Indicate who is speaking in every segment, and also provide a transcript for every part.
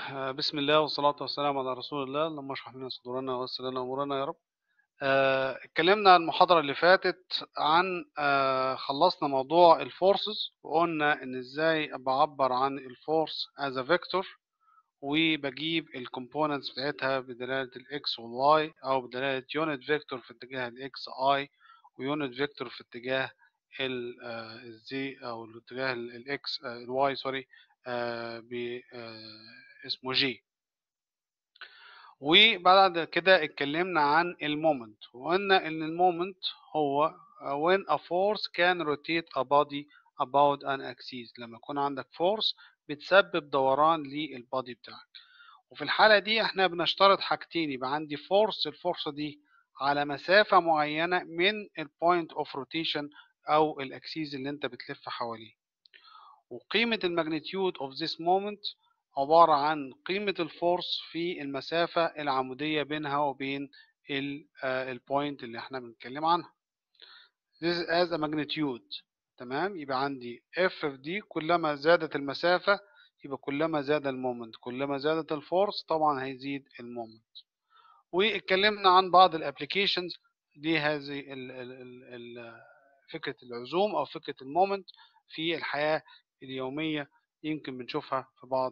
Speaker 1: آه، بسم الله والصلاة والسلام على رسول الله اللهم اشرح لنا صدورنا ويسر لنا أمورنا يا رب آه، اتكلمنا المحاضرة اللي فاتت عن آه، خلصنا موضوع الفورسز وقلنا ان ازاي بعبر عن الفورس as a vector وبجيب الكومبوننتس بتاعتها بدلالة الاكس والواي او بدلالة يونت فيكتور في اتجاه الاكس اي ويونت فيكتور في اتجاه الزي او الاتجاه الاكس الواي سوري ب اسمه جي وبعد كده اتكلمنا عن المومنت وقلنا ان المومنت هو when a force can rotate a body about an axis لما يكون عندك force بتسبب دوران للبادي بتاعك وفي الحالة دي احنا بنشترط حاجتين يبقى عندي فورس الفرصة دي على مسافة معينة من البوينت اوف روتيشن او الاكسيز اللي انت بتلف حواليه وقيمة الماجنتيود of this moment عبارة عن قيمة الفورس في المسافة العمودية بينها وبين البوينت اللي احنا بنتكلم عنها this is as a magnitude تمام يبقى عندي f في دي كلما زادت المسافة يبقى كلما زاد المومنت كلما زادت الفورس طبعا هيزيد المومنت واتكلمنا عن بعض الابليكيشنز لهذه ال ال ال فكرة العزوم أو فكرة المومنت في الحياة اليومية يمكن بنشوفها في بعض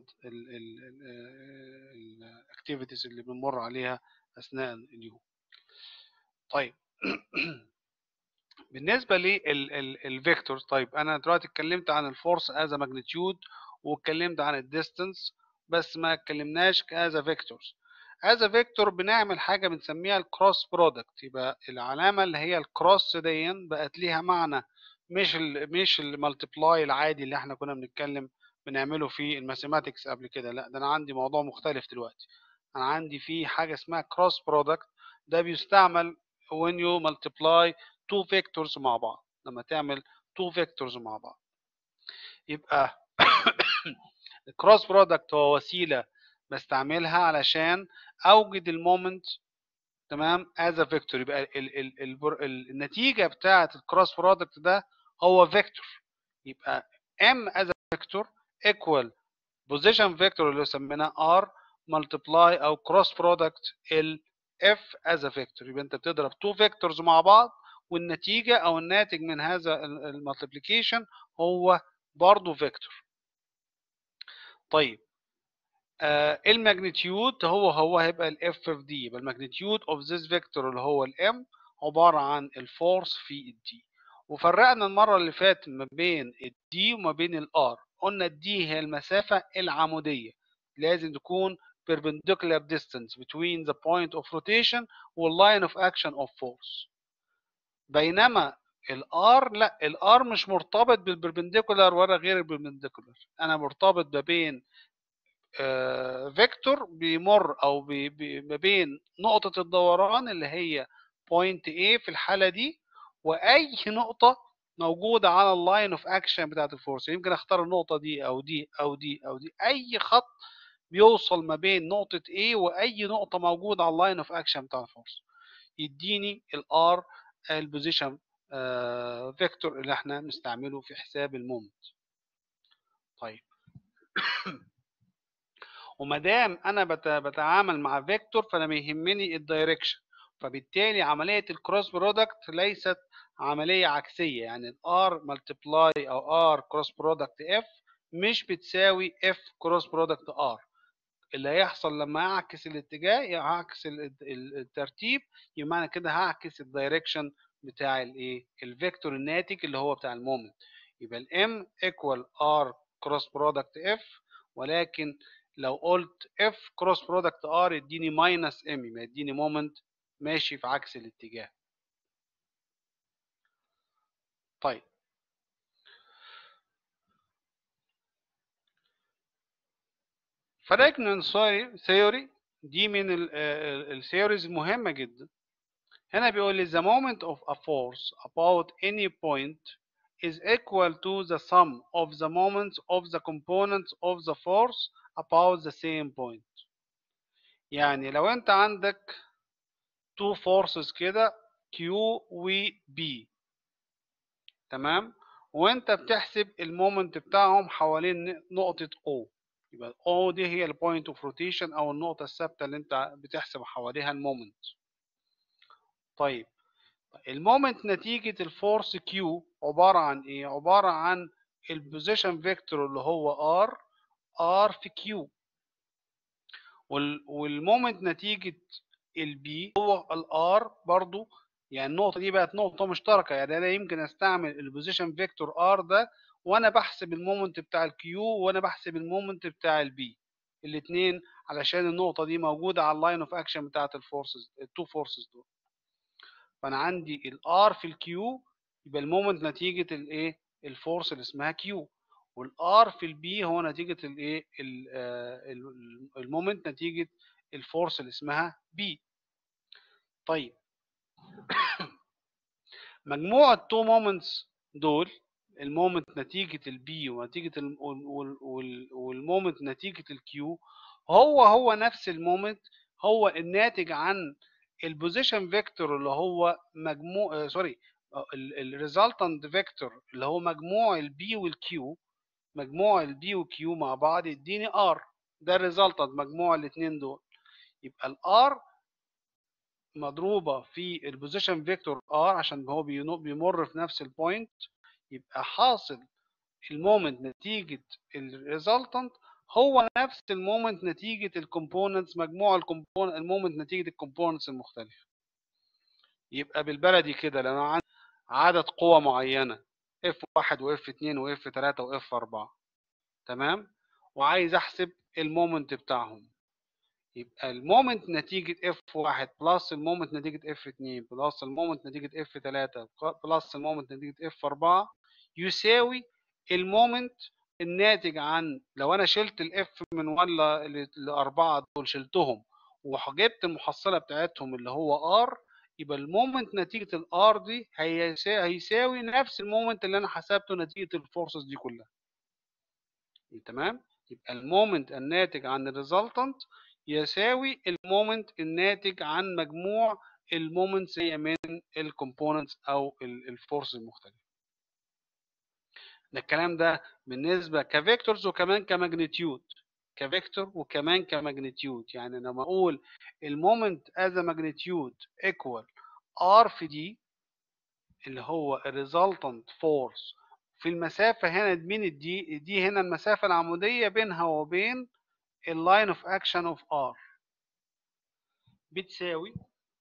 Speaker 1: الاكتيفيتيز اللي بنمر عليها أثناء اليوم طيب بالنسبة للفيكتورز طيب أنا دلوقتي اتكلمت عن الفورس as a magnitude واتكلمت عن الديستانس بس ما اتكلمناش as a vectors as a vector بنعمل حاجة بنسميها الكروس برودكت يبقى العلامة اللي هي الكروس دي بقت ليها معنى مش ال مش المالتيبلاي العادي اللي احنا كنا بنتكلم بنعمله في الماثيماتكس قبل كده لا ده انا عندي موضوع مختلف دلوقتي انا عندي في حاجة اسمها كروس برودكت ده بيستعمل when you multiply two vectors مع بعض لما تعمل two vectors مع بعض يبقى الكروس برودكت هو وسيلة بستعملها علشان اوجد المومنت تمام as a vector يبقى ال ال ال ال النتيجة بتاعة الكروس برودكت ده هو فيكتور يبقى m as a vector equal position vector اللي سميناه r multiply او cross product ال f as a vector يبقى انت بتضرب two vectors مع بعض والنتيجة او الناتج من هذا المالتيبليكيشن هو برضه فيكتور طيب آه الماجنتيود هو هو هيبقى الاف في دي يبقى الماجنتيود اوف ذيس فيكتور اللي هو الام عباره عن الفورس في الدي وفرقنا المره اللي فاتت ما بين الدي وما بين الار قلنا الدي هي المسافه العموديه لازم تكون perpendicular distance between the point of rotation والline of action of force بينما الار لا الار مش مرتبط بالبربنديكولار ولا غير البربنديكولار انا مرتبط ما بين فيكتور بيمر او ما بين نقطة الدوران اللي هي بوينت A في الحالة دي واي نقطة موجودة على اللاين اوف اكشن بتاعت الفورس يمكن اختار النقطة دي او دي او دي او دي اي خط بيوصل ما بين نقطة A واي نقطة موجودة على اللاين اوف اكشن بتاع الفورس يديني الار البوزيشن فيكتور اللي احنا نستعمله في حساب المومنت طيب وما دام انا بتعامل مع فيكتور فانا بيهمني الدايركشن فبالتالي عمليه الكروس برودكت ليست عمليه عكسيه يعني الار ملتبلاي او ار كروس برودكت اف مش بتساوي اف كروس برودكت ار اللي هيحصل لما اعكس الاتجاه هعكس الترتيب يبقى معنى كده هعكس الدايركشن بتاع الايه الفيكتور الناتج اللي هو بتاع المومنت يبقى الام ايكوال ار كروس برودكت اف ولكن لو قلت F cross product R يديني minus M يبقى يديني مومنت ماشي في عكس الاتجاه طيب فراجنان ثيوري دي من الثيوريز المهمة جدا هنا بيقول لي the moment of a force about any point is equal to the sum of the moments of the components of the force about the same point يعني لو انت عندك two forces كده Q و B تمام وانت بتحسب المومنت بتاعهم حوالين نقطة O يبقى O دي هي البوينت اوف روتيشن او النقطة الثابتة اللي انت بتحسب حواليها المومنت طيب المومنت نتيجة الفورس كيو عبارة عن ايه؟ عبارة عن البوزيشن فيكتور اللي هو ار ار في كيو والمومنت نتيجة البي هو الار برضو يعني النقطة دي بقت نقطة مشتركة يعني أنا يمكن أستعمل البوزيشن فيكتور ار ده وأنا بحسب المومنت بتاع الكيو وأنا بحسب المومنت بتاع البي الاتنين علشان النقطة دي موجودة على اللاين اوف اكشن بتاعت الفورسز التو فورسز دول فأنا عندي الار في الكيو يبقى المومنت نتيجة الايه الفورس اللي اسمها كيو والار في البي هو نتيجة الايه المومنت نتيجة الفورس اللي اسمها بي طيب مجموع التو مومنتس دول المومنت نتيجة البي ونتيجة والمومنت نتيجة الكيو هو هو نفس المومنت هو الناتج عن البوزيشن فيكتور اللي هو مجموع سوري الريزلتنت فيكتور اللي هو مجموع البي والكيو مجموع البي والكيو مع بعض يديني ار ده الريزلتنت مجموع الاثنين دول يبقى الار مضروبة في البوزيشن فيكتور ار عشان هو بيمر في نفس البوينت يبقى حاصل المومنت نتيجة الريزلتنت هو نفس المومنت نتيجة الكومبوننتس مجموع الكومبوننت المومنت نتيجة الكومبوننتس المختلفة يبقى بالبلدي كده لو انا عندي عدد قوى معينة F1 و F2 و F3 و F4 تمام وعايز احسب المومنت بتاعهم يبقى المومنت نتيجة F1 بلس المومنت نتيجة F2 بلس المومنت نتيجة F3 بلس المومنت نتيجة F4 يساوي المومنت الناتج عن لو انا شلت الاف من 1 ل 4 دول شلتهم وجبت المحصله بتاعتهم اللي هو ار يبقى المومنت نتيجه الار دي هيساوي نفس المومنت اللي انا حسبته نتيجه الفورسز دي كلها تمام يبقى المومنت الناتج عن الريزلتنت يساوي المومنت الناتج عن مجموع المومنتس هي من الكومبوننتس او الفورس المختلفه ده الكلام ده بالنسبه كفيكتورز وكمان كماجنتيود كفيكتور وكمان كماجنتيود يعني لما اقول المومنت از ماجنتيود ايكوال ار في دي اللي هو الريزلتنت فورس في المسافه هنا مين الدي دي هنا المسافه العموديه بينها وبين اللاين اوف اكشن اوف ار بتساوي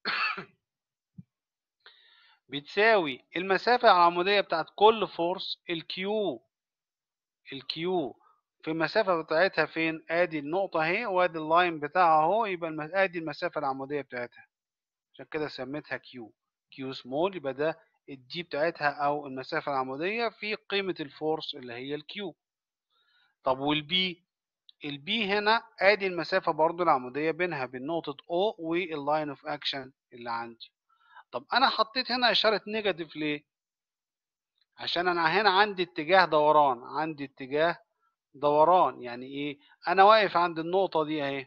Speaker 1: بتساوي المسافة العمودية بتاعت كل فورس الكيو الكيو في المسافة بتاعتها فين؟ ادي النقطة اهي وادي اللاين بتاعها اهو يبقى ادي المسافة العمودية بتاعتها عشان كده سميتها كيو كيو سمول يبقى ده الدي بتاعتها او المسافة العمودية في قيمة الفورس اللي هي الكيو طب والبي البي هنا ادي المسافة برضو العمودية بينها بين نقطة O واللاين اوف اكشن اللي عندي طب انا حطيت هنا اشاره نيجاتيف ليه عشان انا هنا عندي اتجاه دوران عندي اتجاه دوران يعني ايه انا واقف عند النقطه دي اهي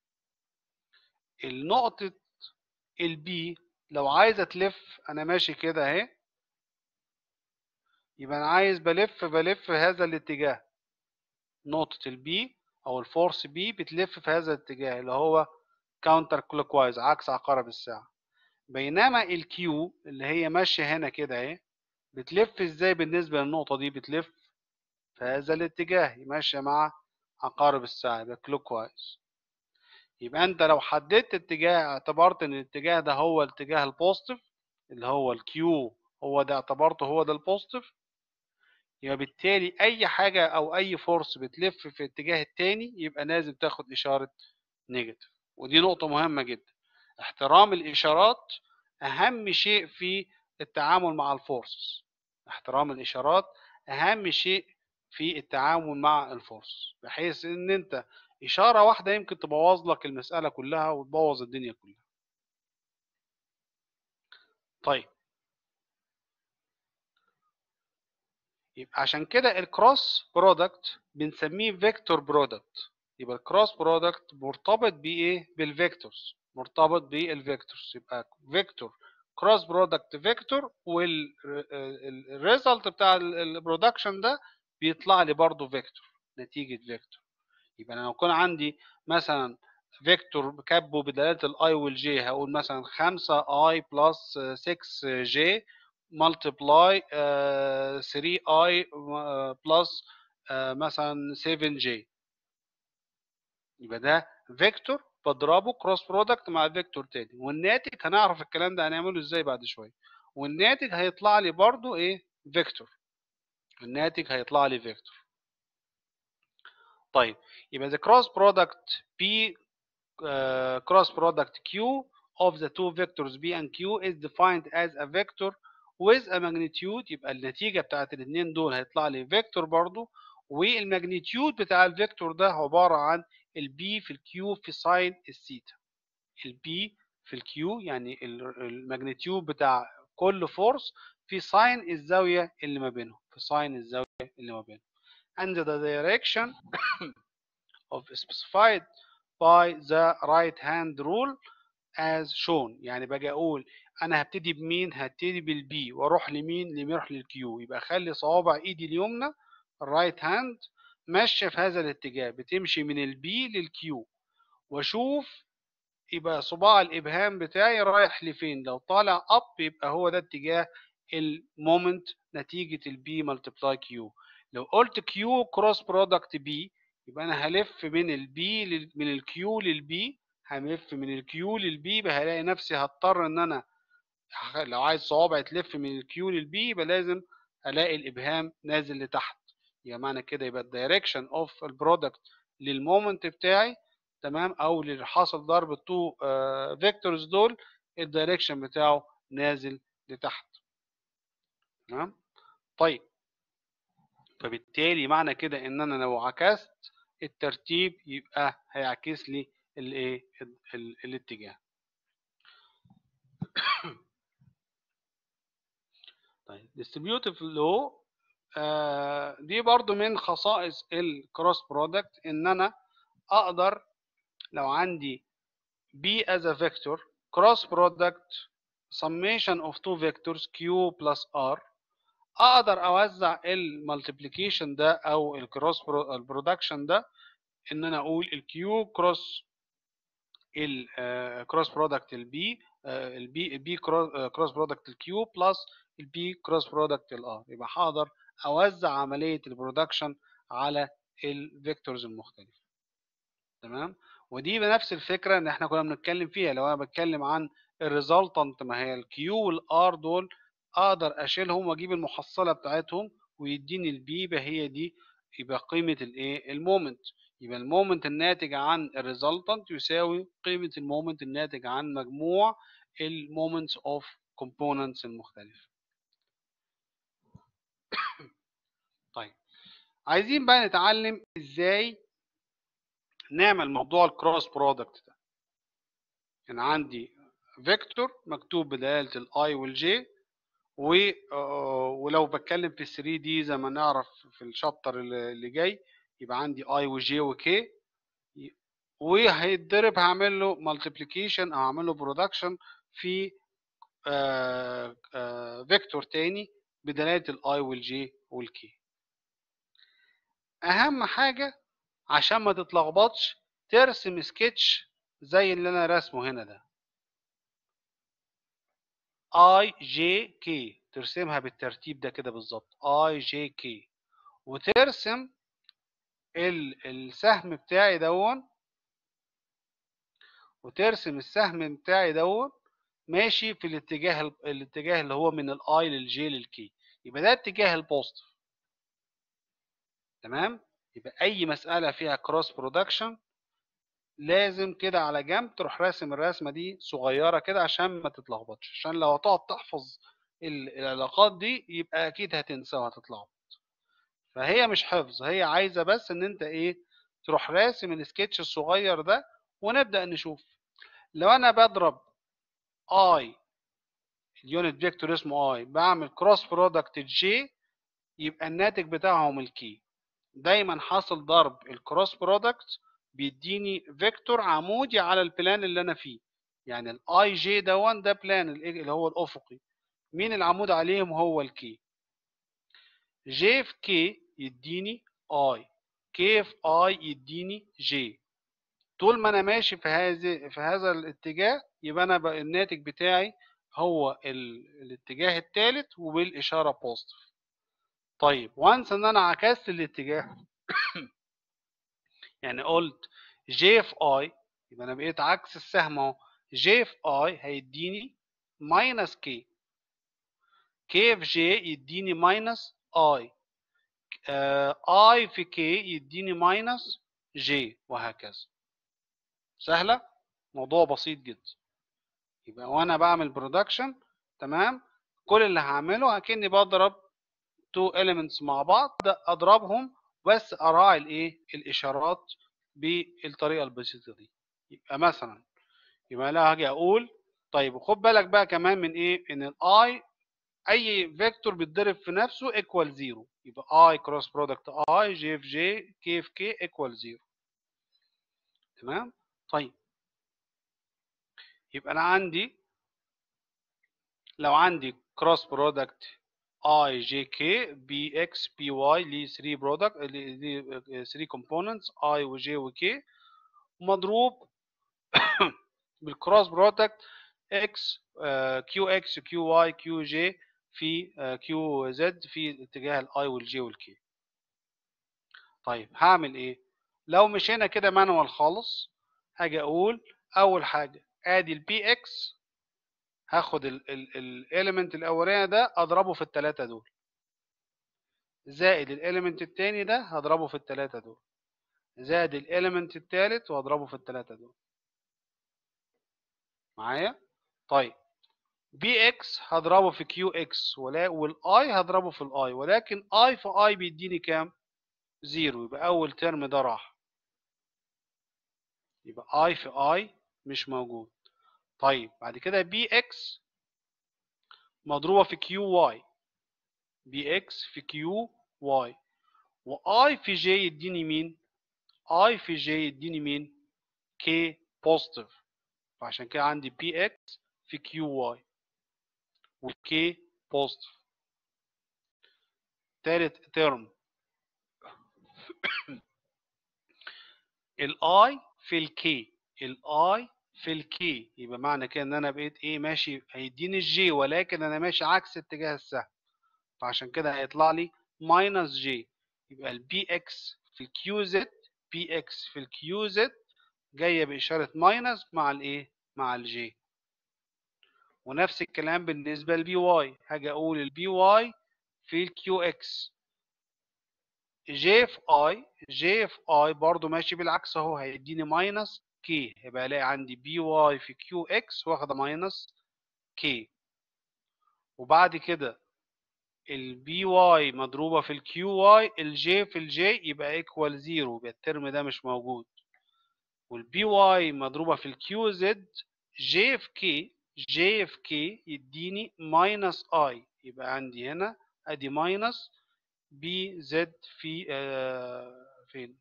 Speaker 1: النقطه البي لو عايزه تلف انا ماشي كده اهي يبقى انا عايز بلف بلف في هذا الاتجاه نقطه البي او الفورس بي بتلف في هذا الاتجاه اللي هو كاونتر كلوكوايز عكس عقارب الساعه بينما الكيو اللي هي ماشيه هنا كده اهي بتلف ازاي بالنسبه للنقطه دي بتلف في هذا الاتجاه ماشيه مع عقارب الساعه يبقى كلوك وايز يبقى انت لو حددت اتجاه اعتبرت ان الاتجاه ده هو الاتجاه البوزيتيف اللي هو الكيو هو ده اعتبرته هو ده البوزيتيف يبقى بالتالي اي حاجه او اي فورس بتلف في الاتجاه التاني يبقى لازم تاخد اشاره نيجاتيف ودي نقطه مهمه جدا احترام الإشارات أهم شيء في التعامل مع الفورس احترام الإشارات أهم شيء في التعامل مع الفورس بحيث إن أنت إشارة واحدة يمكن تبوظ لك المسألة كلها وتبوظ الدنيا كلها طيب يبقى عشان كده الكروس برودكت بنسميه فيكتور برودكت يبقى الكروس برودكت مرتبط بايه بالفيكتورز مرتبط بالفيكتورز يبقى فيكتور كروس برودكت فيكتور والريزلت بتاع البرودكشن ده بيطلع لي برضه فيكتور نتيجة فيكتور يبقى انا لو كان عندي مثلا فيكتور كاتبه بدلاله الاي والجي هقول مثلا 5 اي بلس 6 جي multiply 3 اي بلس مثلا 7 جي يبقى ده فيكتور بضربه كروس برودكت مع فيكتور تاني والناتج هنعرف الكلام ده هنعمله ازاي بعد شويه والناتج هيطلع لي برضو ايه فيكتور الناتج هيطلع لي فيكتور طيب يبقى the cross product P uh, cross product Q of the two vectors B and Q is defined as a vector with a magnitude يبقى النتيجة بتاعت الاثنين دول هيطلع لي فيكتور برضو والماجنتيود بتاع الفيكتور ده عبارة عن البي في الكيو في ساين الثيتا البي في الكيو يعني الماجنتيود بتاع كل فورس في ساين الزاوية اللي ما بينهم في ساين الزاوية اللي ما بينهم and the direction of specified by the right hand rule as shown يعني باجي اقول انا هبتدي بمين هبتدي بالبي واروح لمين لميروح للكيو يبقى اخلي صوابع ايدي اليمنى الرايت هاند ماشيه في هذا الاتجاه بتمشي من البي للكيو واشوف يبقى صباع الابهام بتاعي رايح لفين لو طالع اب يبقى هو ده اتجاه المومنت نتيجه البي ملتبلاي كيو لو قلت كيو كروس برودكت بي يبقى انا هلف من البي من الكيو للبي هلف من الكيو للبي يبقى هلاقي نفسي هضطر ان انا لو عايز صوابعي تلف من الكيو للبي يبقى لازم الاقي الابهام نازل لتحت يبقى معنى كده يبقى الدايركشن اوف البرودكت للمومنت بتاعي تمام او اللي حاصل ضرب التو فيكتورز دول الدايركشن بتاعه نازل لتحت تمام طيب فبالتالي معنى كده ان انا لو عكست الترتيب يبقى هيعكس لي الايه الاتجاه طيب distributive law آه دي برضو من خصائص الكروس برودكت ان انا اقدر لو عندي B as a vector cross product summation of two vectors Q plus R اقدر اوزع المالتيبليكيشن ده او الكروس البرودكشن ده ان انا اقول الكيو كروس الكروس برودكت البي البي البي كروس برودكت الكيو بلس البي كروس برودكت الار يبقى هقدر اوزع عمليه البرودكشن على الفيكتورز المختلفه تمام ودي بنفس الفكره ان احنا كنا بنتكلم فيها لو انا بتكلم عن الريزلتنت ما هي الكيو والار دول اقدر اشيلهم واجيب المحصله بتاعتهم ويديني البي يبقى هي دي يبقى قيمه الايه المومنت يبقى المومنت الناتج عن الريزلتنت يساوي قيمه المومنت الناتج عن مجموع المومنتس اوف كومبوننتس المختلفه طيب عايزين بقى نتعلم ازاي نعمل موضوع الكروس برودكت ده انا يعني عندي فيكتور مكتوب بدلاله الاي والجي و ولو بتكلم في 3 دي زي ما نعرف في الشابتر اللي جاي يبقى عندي اي وجي وكي وهيتضرب هعمل له مالتيبليكيشن او هعمل له برودكشن في آآ آآ فيكتور تاني بدلاله الاي والجي والكي اهم حاجه عشان ما تتلخبطش ترسم سكتش زي اللي انا راسمه هنا ده اي جي كي ترسمها بالترتيب ده كده بالظبط اي جي كي وترسم ال السهم بتاعي دون وترسم السهم بتاعي دون ماشي في الاتجاه الاتجاه اللي هو من الاي للجي للكي يبقى ده اتجاه البوزيتيف تمام يبقى اي مساله فيها كروس برودكشن لازم كده على جنب تروح راسم الرسمه دي صغيره كده عشان ما تتلخبطش عشان لو هتقعد تحفظ العلاقات دي يبقى اكيد هتنسى وهتتلخبط فهي مش حفظ هي عايزه بس ان انت ايه تروح راسم السكتش الصغير ده ونبدا نشوف لو انا بضرب اي اليونت فيكتور اسمه اي بعمل كروس برودكت جي يبقى الناتج بتاعهم الكي دايما حاصل ضرب الكروس برودكت بيديني فيكتور عمودي على البلان اللي انا فيه يعني الاي جي ده 1 ده بلان اللي هو الافقي مين العمود عليهم هو الكي جي في كي يديني اي كيف اي يديني جي طول ما انا ماشي في هذه في هذا الاتجاه يبقى انا بقى الناتج بتاعي هو ال... الاتجاه الثالث وبالاشاره بوزيتيف طيب وانس ان انا عكست الاتجاه يعني قلت جي في اي يبقى انا بقيت عكس السهم اهو جي في اي هيديني ماينس كي كي في جي يديني ماينس اي اي في كي يديني ماينس جي وهكذا سهلة موضوع بسيط جدا يبقى وانا بعمل برودكشن تمام كل اللي هعمله اكني بضرب تو elements مع بعض اضربهم بس اراعي الايه الاشارات بالطريقه البسيطه دي يبقى مثلا يبقى لا هاجي اقول طيب خد بالك بقى كمان من ايه ان الاي اي فيكتور بيتضرب في نفسه ايكوال زيرو يبقى اي كروس برودكت اي جي في جي كي في كي ايكوال زيرو تمام طيب يبقى انا عندي لو عندي كروس برودكت اي جي كي بي اكس بي واي ليه 3 برودكت ليه 3 كومبوننتس اي وجي وكي مضروب بالكروس برودكت اكس كيو اكس كيو واي كيو جي في كيو زد في اتجاه الاي والجي والكي طيب هعمل ايه لو مشينا كده مانوال خالص هاجي اقول اول حاجه ادي البي اكس هاخد الاليمنت الاولاني ده اضربه في الثلاثه دول زائد الاليمنت الثاني ده هضربه في الثلاثه دول زائد الاليمنت الثالث واضربه في الثلاثه دول معايا طيب بي اكس هضربه في كيو اكس والاي هضربه في الاي ولكن اي في اي بيديني كام زيرو يبقى اول ترم ده راح يبقى اي في اي مش موجود طيب بعد كده بي اكس مضروبة في كيو واي بي اكس في كيو واي واي في جي يديني مين اي في جي يديني مين كي بوزيتيف فعشان كده عندي بي اكس في كيو واي والكي بوزيتيف تالت ترم الاي في الكي الاي في الكي يبقى معنى كده ان انا بقيت ايه ماشي هيديني الجي ولكن انا ماشي عكس اتجاه السهم فعشان كده هيطلع لي ماينس جي يبقى البي اكس في الكيو زد بي اكس في الكيو زد جايه باشاره ماينس مع الايه مع الجي ونفس الكلام بالنسبه للبي واي هاجي اقول البي واي في الكيو اكس جي في اي جي في اي برضو ماشي بالعكس اهو هيديني ماينس كي يبقى الاقي عندي بي واي في كيو اكس واخده ماينس كي وبعد كده البي واي مضروبه في الكيو واي الجي في الجي يبقى ايكوال زيرو يبقى الترم ده مش موجود والبي واي مضروبه في الكيو زد جي في كي جي في كي يديني ماينس اي يبقى عندي هنا ادي ماينس بي زد في آه فين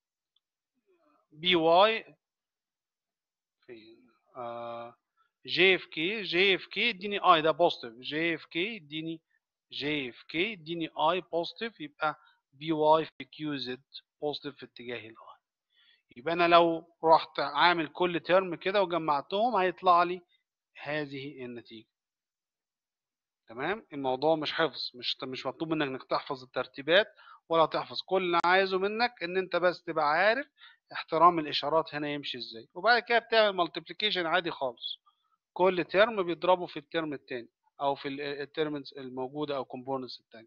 Speaker 1: بي واي فين آه جي اف كي جي اف كي يديني اي ده بوزيتيف جي اف كي يديني جي اف كي يديني اي بوزيتيف يبقى بي واي في كيو زد بوزيتيف في اتجاه الاي يبقى انا لو رحت عامل كل ترم كده وجمعتهم هيطلع لي هذه النتيجه تمام الموضوع مش حفظ مش مش مطلوب منك انك تحفظ الترتيبات ولا تحفظ كل اللي عايزه منك ان انت بس تبقى عارف احترام الاشارات هنا يمشي ازاي وبعد كده بتعمل مالتيبليكيشن عادي خالص كل ترم بيضربه في الترم التاني او في الترمز الموجوده او كومبوننتس التانية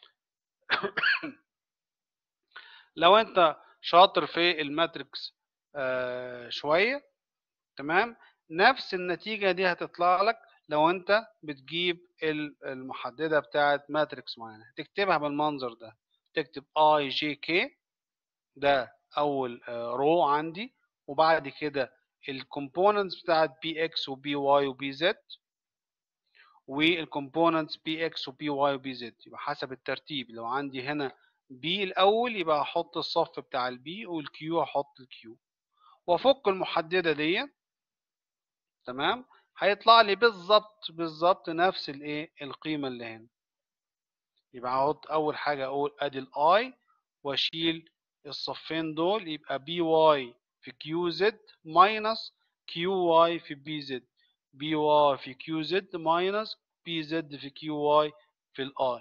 Speaker 1: لو انت شاطر في الماتريكس آه شويه تمام نفس النتيجه دي هتطلع لك لو انت بتجيب المحدده بتاعه ماتريكس معينه تكتبها بالمنظر ده تكتب اي جي كي ده اول رو عندي وبعد كده الكومبوننتس بتاعت بي اكس وبي واي وبي زد والكومبوننتس بي اكس وبي واي وبي زد يبقى حسب الترتيب لو عندي هنا بي الاول يبقى احط الصف بتاع البي والكيو احط الكيو وافك المحدده دي تمام هيطلع لي بالظبط بالظبط نفس الايه القيمه اللي هنا يبقى احط اول حاجه اقول ادي الاي واشيل الصفين دول يبقى بي واي في كيو زد ماينس كيو واي في بي زد بي واي في كيو زد ماينس بي زد في كيو واي في الاي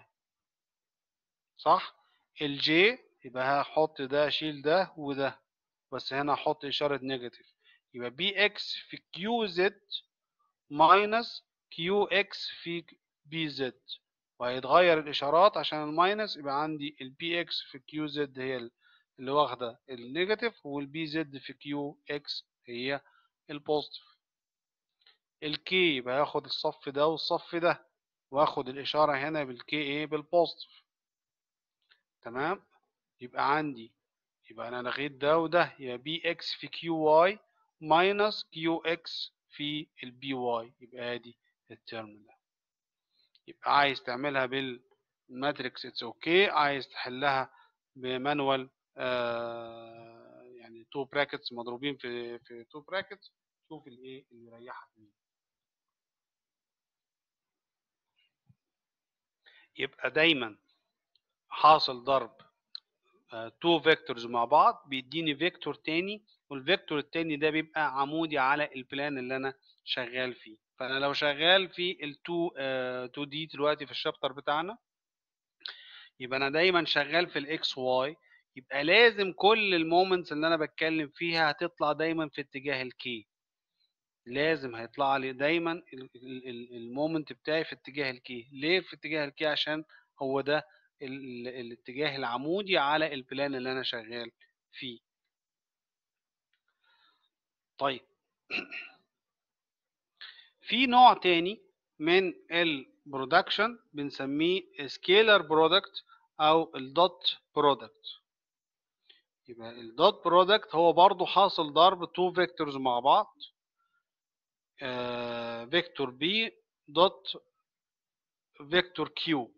Speaker 1: صح الجي يبقى هحط ده اشيل ده وده بس هنا هحط اشاره نيجاتيف يبقى بي اكس في كيو زد ماينس كيو اكس في بي زد وهيتغير الاشارات عشان الماينس يبقى عندي البي اكس في كيو زد هي اللي واخده النيجاتيف والبي زد في كيو اكس هي البوزيتيف الكي يبقى هاخد الصف ده والصف ده واخد الاشاره هنا بالكي ايه بالبوزيتيف تمام يبقى عندي يبقى انا لغيت ده وده يبقى بي اكس في كيو واي ماينس كيو اكس في البي واي يبقى ادي الترم ده يبقى عايز تعملها بالماتريكس اتس اوكي عايز تحلها بمانوال آه يعني تو براكتس مضروبين في في تو براكتس شوف الايه اللي يريحك مين يبقى دايما حاصل ضرب تو فيكتورز مع بعض بيديني فيكتور تاني والفيكتور التاني ده بيبقى عمودي على البلان اللي انا شغال فيه فانا لو شغال في ال2 2 دي دلوقتي في الشابتر بتاعنا يبقى انا دايما شغال في الاكس واي يبقى لازم كل المومنتس اللي انا بتكلم فيها هتطلع دايما في اتجاه الكي لازم هيطلع لي دايما المومنت بتاعي في اتجاه الكي ليه في اتجاه الكي عشان هو ده ال الاتجاه العمودي على البلان اللي انا شغال فيه طيب في نوع تاني من البرودكشن بنسميه سكيلر برودكت او الدوت برودكت يبقى الدوت برودكت هو برضو حاصل ضرب تو فيكتورز مع بعض فيكتور بي دوت فيكتور كيو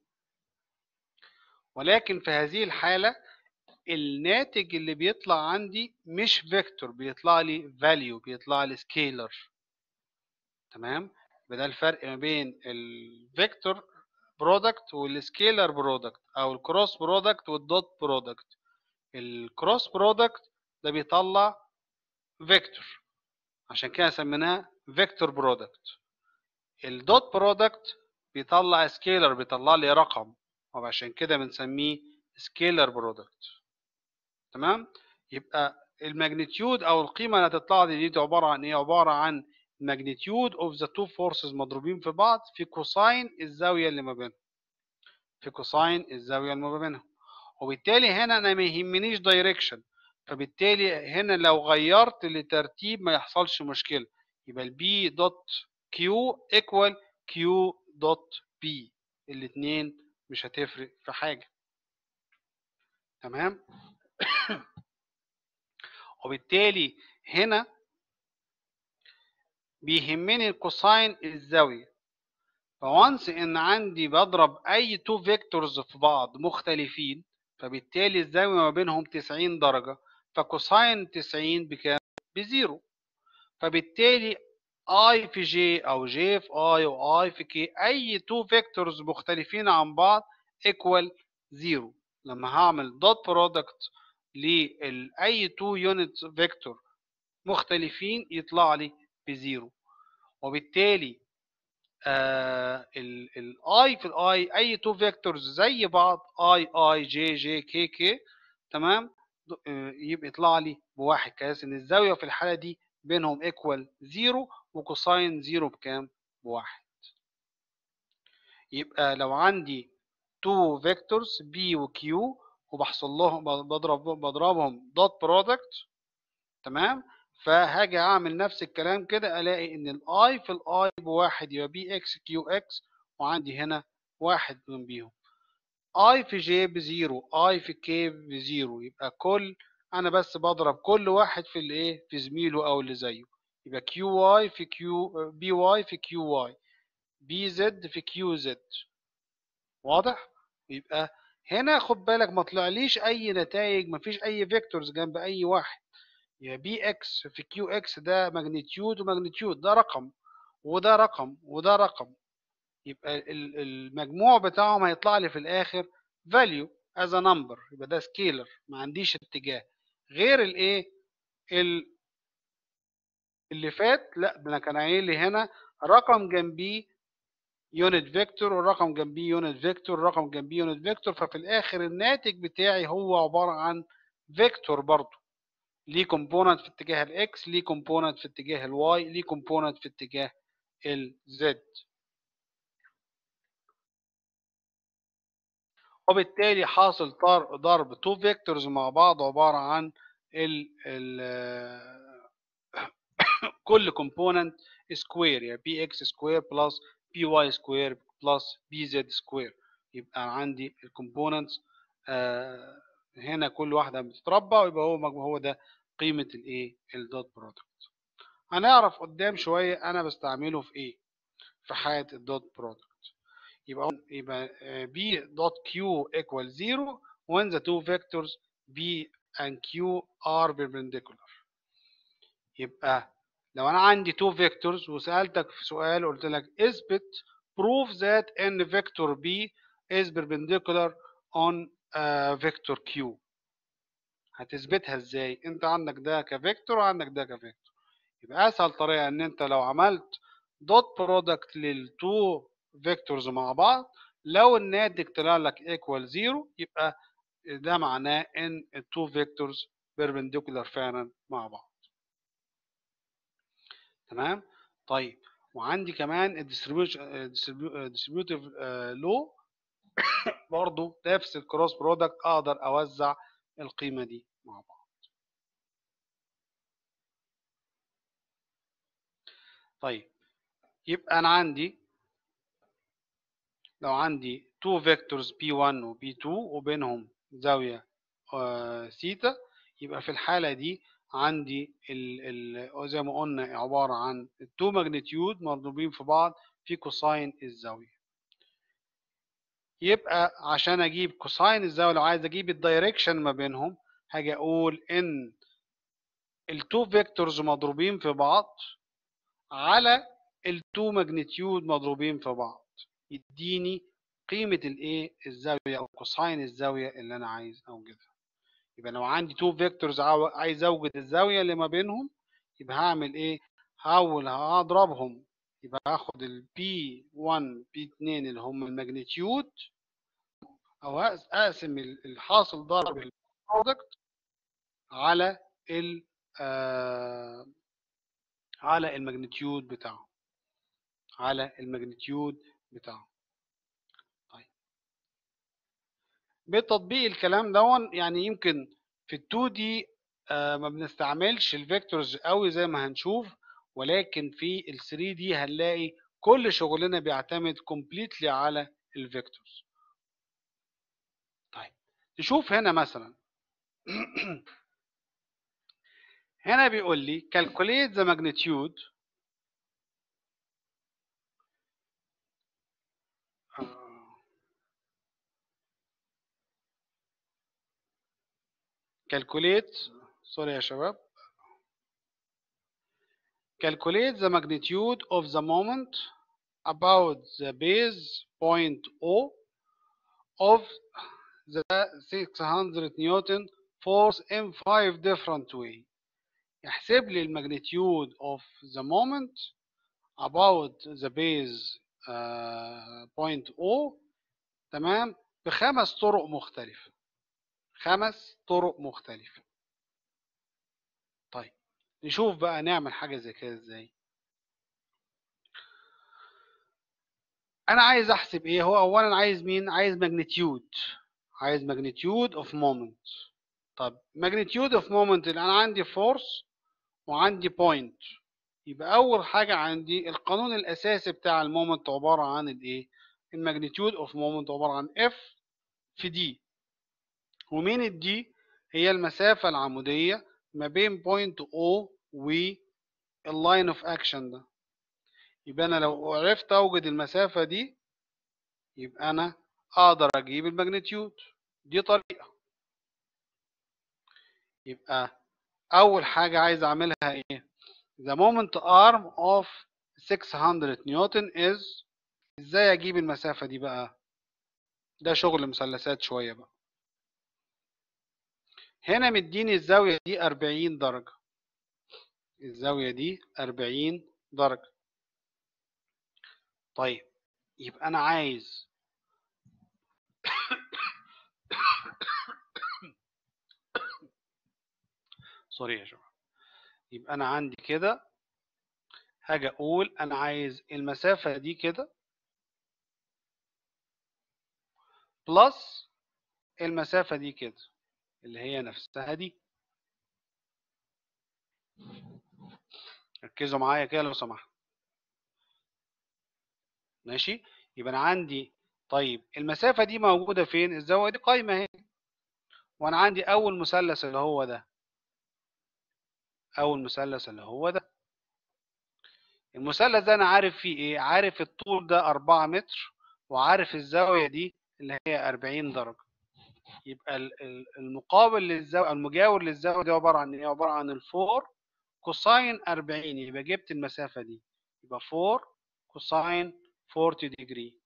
Speaker 1: ولكن في هذه الحالة الناتج اللي بيطلع عندي مش فيكتور بيطلع لي فاليو بيطلع لي سكيلر تمام ده الفرق ما بين الفيكتور برودكت والسكيلر برودكت او الكروس برودكت والدوت برودكت الكروس برودكت ده بيطلع فيكتور عشان كده سميناه فيكتور برودكت الدوت برودكت بيطلع سكيلر بيطلع لي رقم وعشان كده بنسميه سكيلر برودكت تمام يبقى الماجنتيود او القيمه اللي هتطلع لي دي عباره عن ايه عباره عن magnitude of the two forces مضروبين في بعض في كوساين الزاويه اللي ما بينهم في كوساين الزاويه اللي ما بينهم وبالتالي هنا انا ما يهمنيش دايركشن فبالتالي هنا لو غيرت لترتيب ما يحصلش مشكله يبقى البي دوت كيو ايكوال كيو دوت بي الاثنين مش هتفرق في حاجه تمام وبالتالي هنا بيهمني الكوساين الزاويه فوانس ان عندي بضرب اي تو فيكتورز في بعض مختلفين فبالتالي الزاويه ما بينهم 90 درجه فكوساين 90 بكام بزيرو فبالتالي اي في جي او جي في اي واي في كي اي تو فيكتورز مختلفين عن بعض ايكوال زيرو لما هعمل دوت برودكت لاي تو يونت فيكتور مختلفين يطلع لي بزيرو وبالتالي الاي في الاي اي تو فيكتورز زي بعض اي اي جي جي كي كي تمام يبقى يطلع لي بواحد كاس ان الزاويه في الحاله دي بينهم ايكوال زيرو وكوساين زيرو بكام بواحد يبقى لو عندي تو فيكتورز بي وكيو وبحصل لهم بضرب بضربهم دوت برودكت تمام فهاجي اعمل نفس الكلام كده الاقي ان الاي في الاي بواحد يبقى بي اكس كيو اكس وعندي هنا واحد من بيهم اي في جي بزيرو اي في كي بزيرو يبقى كل انا بس بضرب كل واحد في الايه في زميله او اللي زيه يبقى كيو واي في كيو بي واي في كيو واي بي زد في كيو زد واضح يبقى هنا خد بالك ما طلعليش اي نتائج ما فيش اي فيكتورز جنب اي واحد يا بي اكس في كيو اكس ده ماجنتيود وماجنتيود ده رقم وده رقم وده رقم يبقى المجموع بتاعهم هيطلع لي في الاخر فاليو as a number يبقى ده سكيلر ما عنديش اتجاه غير الايه ال- اللي فات لا ده انا كان قايل لي هنا رقم جنبيه يونت فيكتور والرقم جنبيه يونت فيكتور الرقم جنبيه يونت فيكتور ففي الاخر الناتج بتاعي هو عباره عن فيكتور برضه ليه كومبوننت في اتجاه الاكس ليه كومبوننت في اتجاه الواي ليه كومبوننت في اتجاه الزد وبالتالي حاصل طر- ضرب تو فيكتورز مع بعض عباره عن ال ال كل كومبوننت سكوير يعني بي اكس سكوير بلس بي واي سكوير بلس بي زد سكوير يبقى عندي الكومبوننتس هنا كل واحده بتتربع ويبقى هو مجموع هو ده قيمه الايه الدوت برودكت هنعرف قدام شويه انا بستعمله في ايه في حاله الدوت برودكت يبقى يبقى b dot q equal 0 when the two vectors b and q are perpendicular يبقى لو انا عندي two vectors وسألتك في سؤال قلت لك اثبت prove that n vector b is perpendicular on uh, vector q هتثبتها ازاي انت عندك ده كفيكتور وعندك ده كفيكتور يبقى اسهل طريقه ان انت لو عملت دوت برودكت للتو فيكتورز مع بعض لو الناتج طلع لك ايكوال زيرو يبقى ده معناه ان التو فيكتورز بيربنديكولار فعلا مع بعض تمام طيب وعندي كمان الديستريبيوتيف لو برضو نفس الكروس برودكت اقدر اوزع القيمه دي مع بعض طيب يبقى انا عندي لو عندي two vectors p1 و p2 وبينهم زاوية آه سيتا يبقى في الحالة دي عندي ال ال زي ما قلنا عبارة عن التو ماجنتيود مضروبين في بعض في كوساين الزاوية يبقى عشان اجيب كوساين الزاوية لو عايز اجيب الدايركشن ما بينهم هاجي اقول ان التو فيكتورز مضروبين في بعض على التو ماجنتيود مضروبين في بعض يديني قيمة الايه الزاوية او كوساين الزاوية اللي انا عايز اوجدها يبقى لو عندي تو فيكتورز عايز اوجد الزاوية اللي ما بينهم يبقى هعمل ايه هحاول هضربهم يبقى هاخد ال P1 P2 اللي هم الماجنتيود او اقسم الحاصل ضرب البرودكت على ال آه على الماجنتيود بتاعه على الماجنتيود بتاعه طيب بتطبيق الكلام دون يعني يمكن في ال 2 دي آه ما بنستعملش الفيكتورز قوي زي ما هنشوف ولكن في ال 3 دي هنلاقي كل شغلنا بيعتمد كومبليتلي على الفيكتورز طيب نشوف هنا مثلا هنا بيقول لي calculate the magnitude calculate sorry يا شباب calculate the magnitude of the moment about the base point O of the 600 Newton force in five different way يحسب لي الماجنتيود of the moment about the base uh, point O تمام بخمس طرق مختلفة خمس طرق مختلفة طيب نشوف بقى نعمل حاجة زي كده ازاي انا عايز احسب ايه هو اولا عايز مين عايز ماجنتيود عايز ماجنتيود اوف مومنت طب ماجنتيود اوف مومنت اللي انا عندي فورس وعندي بوينت يبقى اول حاجة عندي القانون الاساسي بتاع المومنت عبارة عن الايه الماجنتيود اوف مومنت عبارة عن اف في دي ومين الدي هي المسافة العمودية ما بين بوينت O واللاين اوف اكشن ده يبقى انا لو عرفت اوجد المسافة دي يبقى انا اقدر اجيب الماجنتيود دي طريقة يبقى اول حاجة عايز اعملها ايه the moment arm of 600 نيوتن is ازاي اجيب المسافة دي بقى ده شغل مثلثات شوية بقى هنا مديني الزاوية دي 40 درجة الزاوية دي 40 درجة طيب يبقى أنا عايز سوري يا شباب يبقى أنا عندي كده هاجي أقول أنا عايز المسافة دي كده بلس المسافة دي كده اللي هي نفسها دي ركزوا معايا كده لو سمحت ماشي يبقى انا عندي طيب المسافة دي موجودة فين الزاوية دي قايمة اهي وانا عندي اول مثلث اللي هو ده اول مثلث اللي هو ده المثلث ده انا عارف فيه ايه عارف الطول ده 4 متر وعارف الزاوية دي اللي هي 40 درجة يبقى المقابل للزاوية المجاور للزاوية دي عبارة عن ايه عبارة عن الفور كوساين 40 يبقى جبت المسافة دي يبقى 4 كوساين 40 degree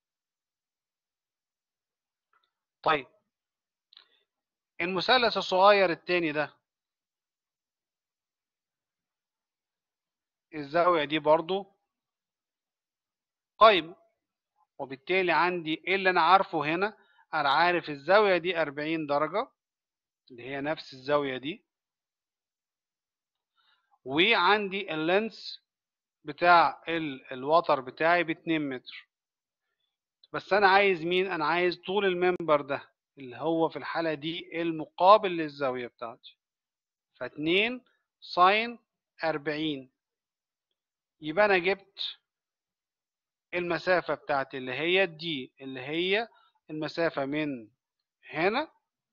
Speaker 1: طيب المثلث الصغير التاني ده الزاوية دي برضو قايمة وبالتالي عندي ايه اللي انا عارفه هنا انا عارف الزاوية دي 40 درجة اللي هي نفس الزاوية دي وعندي اللينس بتاع الوتر بتاعي ب 2 متر بس انا عايز مين انا عايز طول الممبر ده اللي هو في الحالة دي المقابل للزاوية بتاعتي ف2 ساين 40 يبقى انا جبت المسافة بتاعتي اللي هي دي اللي هي المسافة من هنا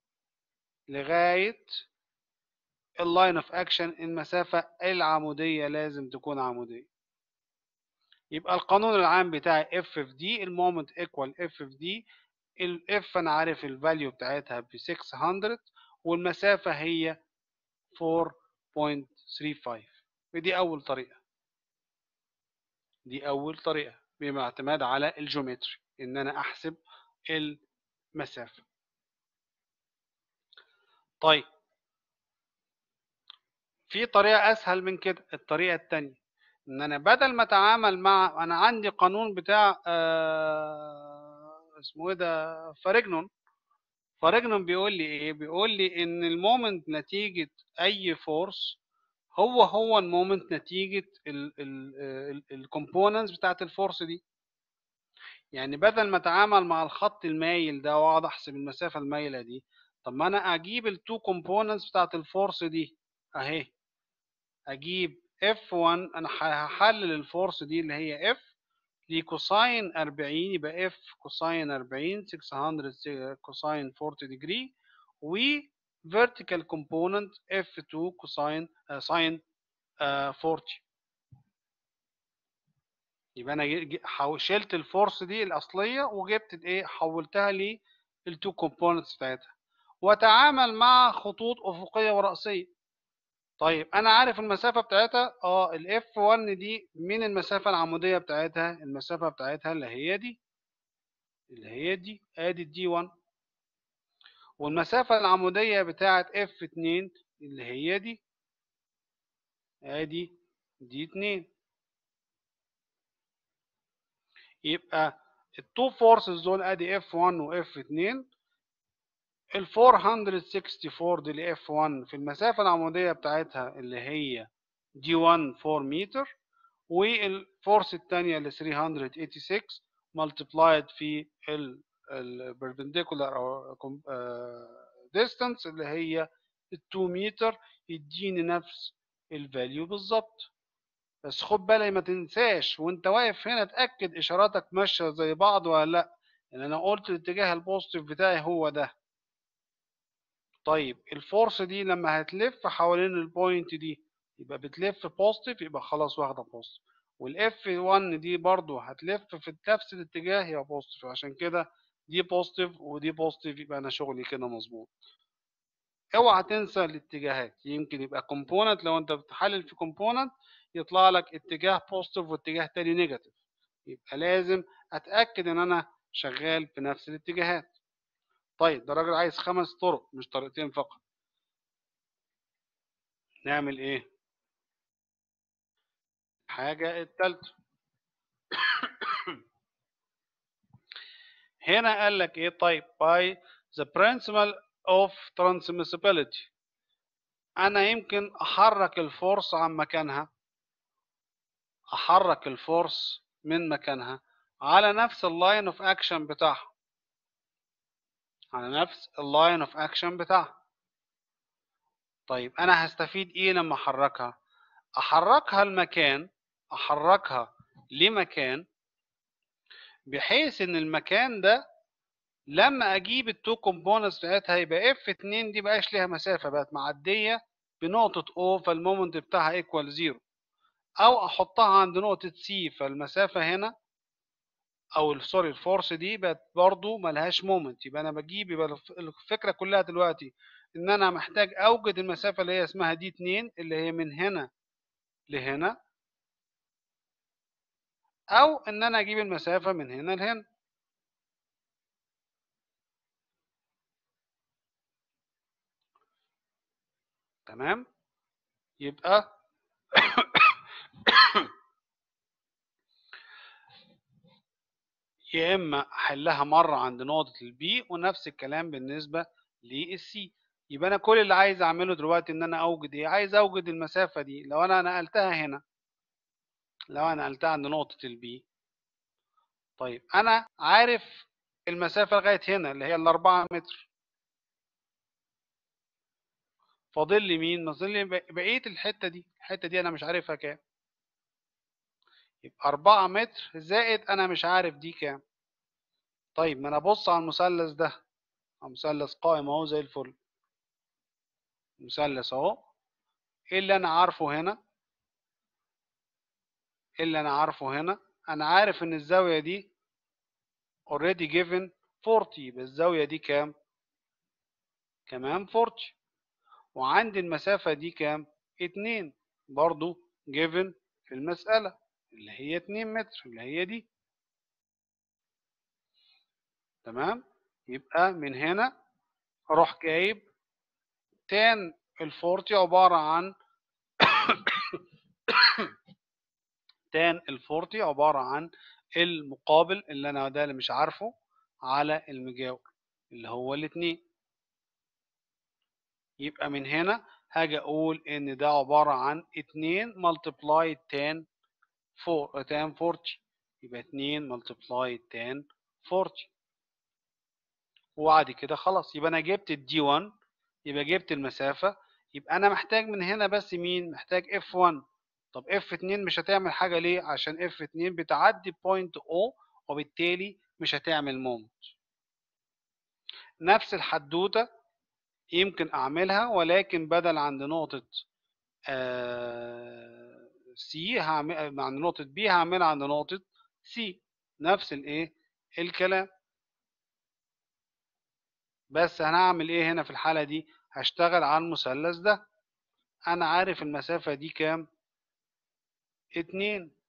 Speaker 1: لغاية اللاين اوف اكشن المسافة العمودية لازم تكون عمودية يبقى القانون العام بتاعي اف في دي المومنت ايكوال اف في دي الاف انا عارف الفاليو بتاعتها ب 600 والمسافة هي 4.35 ودي اول طريقة دي اول طريقة بما اعتماد على الجيومتري ان انا احسب المسافة طيب في طريقة اسهل من كده الطريقة التانية ان انا بدل ما اتعامل مع انا عندي قانون بتاع آه اسمه ايه ده فارجنون فارجنون بيقول لي ايه بيقول لي ان المومنت نتيجة اي فورس هو هو المومنت نتيجة الكومبوننتس بتاعت الفورس دي يعني بدل ما اتعامل مع الخط المايل ده واقعد احسب المسافة المايلة دي طب ما انا اجيب التو كومبوننتس بتاعت الفورس دي اهي اجيب F1 انا هحلل الفورس دي اللي هي F لكوساين 40 يبقى F كوساين 40 600 كوساين 40 degree و vertical component F2 كوساين ساين 40 يبقى انا شلت الفورس دي الاصليه وجبت الايه حولتها للتو كومبوننتس بتاعتها واتعامل مع خطوط افقيه وراسيه طيب انا عارف المسافه بتاعتها اه الاف 1 دي من المسافه العموديه بتاعتها المسافه بتاعتها اللي هي دي اللي هي دي ادي الدي 1 والمسافه العموديه بتاعت اف 2 اللي هي دي ادي دي 2 يبقى التو فورسز دول ادي اف 1 واف 2 ال 464 دي ل F1 في المسافة العمودية بتاعتها اللي هي دي 1 4 متر والفورس الثانية ل 386 multiplied في ال perpendicular أو distance اللي هي 2 متر يديني نفس الفاليو بالظبط بس خد بالك ما تنساش وانت واقف هنا اتأكد اشاراتك ماشية زي بعض ولا لا لان انا قلت الاتجاه البوزيتيف بتاعي هو ده طيب الفورس دي لما هتلف حوالين البوينت دي يبقى بتلف بوزيتيف يبقى خلاص واخده بوزيتيف والاف 1 دي برضو هتلف في نفس الاتجاه يبقى بوزيتيف عشان كده دي بوزيتيف ودي بوزيتيف يبقى انا شغلي كده مظبوط اوعى تنسى الاتجاهات يمكن يبقى كومبوننت لو انت بتحلل في كومبوننت يطلع لك اتجاه بوزيتيف واتجاه تاني نيجاتيف يبقى لازم اتاكد ان انا شغال في نفس الاتجاهات طيب ده راجل عايز خمس طرق مش طريقتين فقط نعمل ايه حاجة التالتة هنا قال لك ايه طيب by the principle of transmissibility انا يمكن احرك الفورس عن مكانها احرك الفورس من مكانها على نفس اللاين اوف اكشن بتاعها على نفس اللاين اوف اكشن بتاعها طيب انا هستفيد ايه لما احركها احركها المكان احركها لمكان بحيث ان المكان ده لما اجيب التو كومبوننتس بتاعتها يبقى اف 2 دي بقاش ليها مسافه بقت معديه بنقطه او فالمومنت بتاعها ايكوال زيرو او احطها عند نقطه سي فالمسافه هنا او سوري الفورس دي بقت برضو ملهاش مومنت يبقى انا بجيب يبقى الفكره كلها دلوقتي ان انا محتاج اوجد المسافه اللي هي اسمها دي 2 اللي هي من هنا لهنا او ان انا اجيب المسافه من هنا لهنا تمام يبقى يا اما احلها مره عند نقطه البي ونفس الكلام بالنسبه للسي يبقى انا كل اللي عايز اعمله دلوقتي ان انا اوجد ايه عايز اوجد المسافه دي لو انا نقلتها هنا لو انا نقلتها عند نقطه البي طيب انا عارف المسافه لغايه هنا اللي هي الأربعة متر فاضل لي مين فاضل لي بقيه الحته دي الحته دي انا مش عارفها كام يبقى 4 متر زائد انا مش عارف دي كام طيب ما انا ابص على المثلث ده مثلث قائم اهو زي الفل مثلث اهو ايه اللي انا عارفه هنا ايه اللي انا عارفه هنا انا عارف ان الزاويه دي already given 40 يبقى الزاويه دي كام كمان 40 وعندي المسافه دي كام 2 برضو given في المساله اللي هي 2 متر اللي هي دي تمام يبقى من هنا اروح جايب تان الفورتي عبارة عن تان الفورتي عبارة عن المقابل اللي انا ده اللي مش عارفه على المجاور اللي هو الاتنين يبقى من هنا هاجي اقول ان ده عبارة عن اتنين ملتبلاي تان فور تان فورتي يبقى اتنين ملتبلاي تان فورتي وبعد كده خلاص يبقى انا جبت الدي 1 يبقى جبت المسافة يبقى انا محتاج من هنا بس مين محتاج اف 1 طب اف 2 مش هتعمل حاجة ليه عشان اف 2 بتعدي بوينت او وبالتالي مش هتعمل مومنت نفس الحدوتة يمكن اعملها ولكن بدل عند نقطة آه سي هعمل عند نقطة بي هعملها عند نقطة سي نفس الايه الكلام بس هنعمل ايه هنا في الحالة دي هشتغل على المثلث ده انا عارف المسافة دي كام اتنين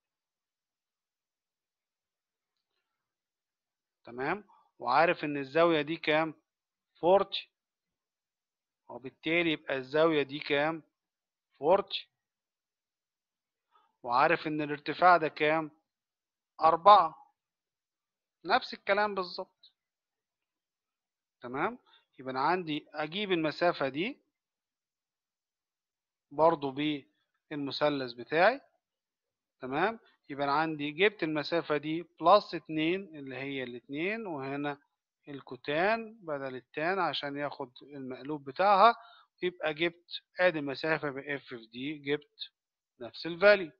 Speaker 1: تمام وعارف ان الزاوية دي كام فورتي وبالتالي يبقى الزاوية دي كام فورتي وعارف ان الارتفاع ده كام أربعة نفس الكلام بالظبط تمام يبقى انا عندي اجيب المسافة دي برضو بالمثلث بتاعي تمام يبقى انا عندي جبت المسافة دي بلس اتنين اللي هي الاتنين وهنا الكوتان بدل التان عشان ياخد المقلوب بتاعها يبقى جبت ادي المسافة باف في دي جبت نفس الفاليو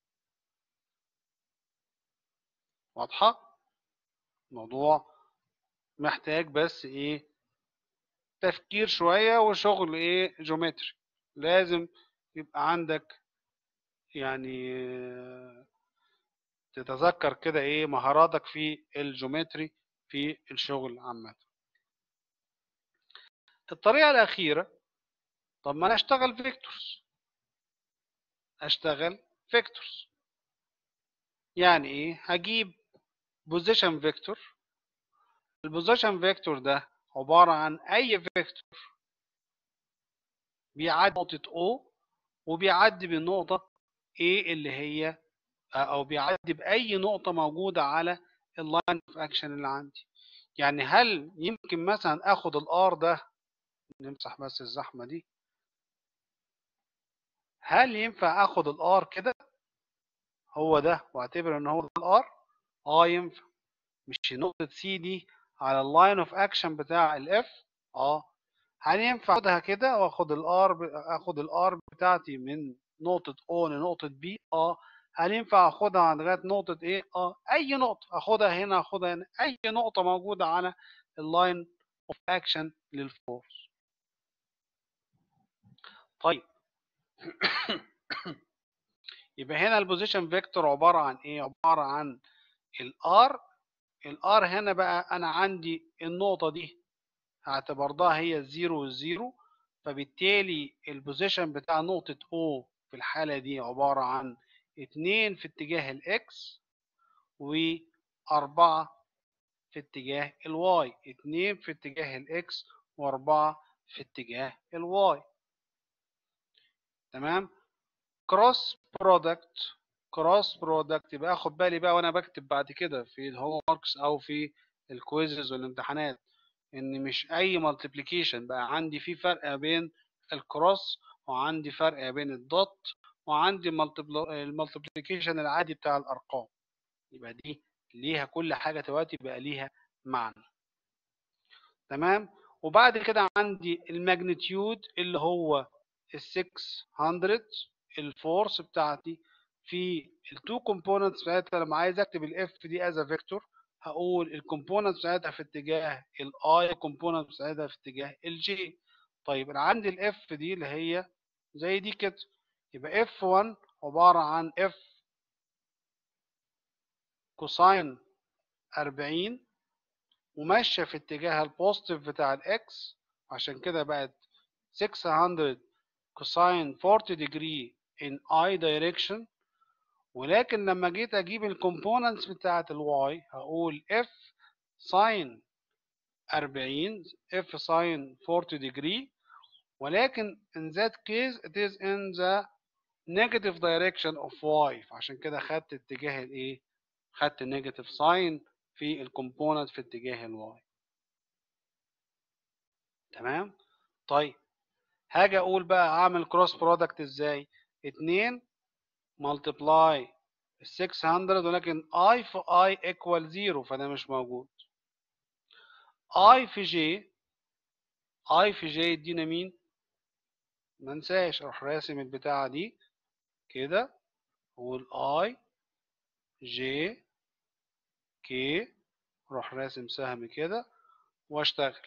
Speaker 1: واضحة الموضوع محتاج بس ايه تفكير شوية وشغل ايه جيومتري لازم يبقى عندك يعني تتذكر كده ايه مهاراتك في الجيومتري في الشغل عامة الطريقة الأخيرة طب ما أنا أشتغل فيكتورز أشتغل فيكتورز يعني إيه هجيب بوزيشن فيكتور البوزيشن فيكتور ده عبارة عن أي فيكتور بيعدي نقطة O وبيعدي بالنقطة A اللي هي أو بيعدي بأي نقطة موجودة على اللاين اوف اكشن اللي عندي يعني هل يمكن مثلا اخد الار ده نمسح بس الزحمة دي هل ينفع اخد الار كده هو ده واعتبر ان هو ده الار اه ينفع مش نقطة سي دي على اللاين اوف اكشن بتاع الاف اه هل ينفع اخدها كده واخد الار اخد الار بتاعتي من نقطة O لنقطة B اه هل ينفع اخدها عند لغاية نقطة ايه اه اي نقطة اخدها هنا اخدها هنا اي نقطة موجودة على اللاين اوف اكشن للفورس طيب يبقى هنا البوزيشن فيكتور عبارة عن ايه عبارة عن الار الار هنا بقى انا عندي النقطة دي هعتبرها هي الزيرو والزيرو فبالتالي البوزيشن بتاع نقطة O في الحالة دي عبارة عن اتنين في اتجاه الاكس وأربعة في اتجاه الواي اتنين في اتجاه الاكس وأربعة في اتجاه الواي تمام كروس برودكت كروس برودكت يبقى اخد بالي بقى وانا بكتب بعد كده في الهوم وركس او في الكويزز والامتحانات ان مش اي مالتيبليكيشن بقى عندي في فرق بين الكروس وعندي فرق بين الدوت وعندي المالتيبليكيشن العادي بتاع الارقام يبقى دي ليها كل حاجه دلوقتي بقى ليها معنى تمام وبعد كده عندي الماجنتيود اللي هو ال 600 الفورس بتاعتي في التو كومبوننتس بتاعتها لما عايز اكتب الاف دي از فيكتور هقول الكومبوننت بتاعتها في اتجاه الاي الكومبوننت بتاعتها في اتجاه الجي طيب انا عندي الاف دي اللي هي زي دي كده يبقى F1 عبارة عن F كوساين 40 وماشية في اتجاه البوزيتيف بتاع الإكس عشان كده بقت 600 كوساين 40 degree in I direction ولكن لما جيت أجيب الكومبوننتس بتاعة الواي هقول F ساين 40 F ساين 40 degree ولكن in that case it is in the negative direction of y فعشان كده خدت اتجاه الايه خدت النيجاتيف ساين في الكومبوننت في اتجاه الواي تمام طيب هاجي اقول بقى اعمل كروس برودكت ازاي 2 ملتبلاي 600 ولكن i في i equal 0 فده مش موجود i في j i في j يدينا مين ما انساش اروح راسم البتاعه دي كده اقول اي جي كي اروح راسم سهم كده واشتغل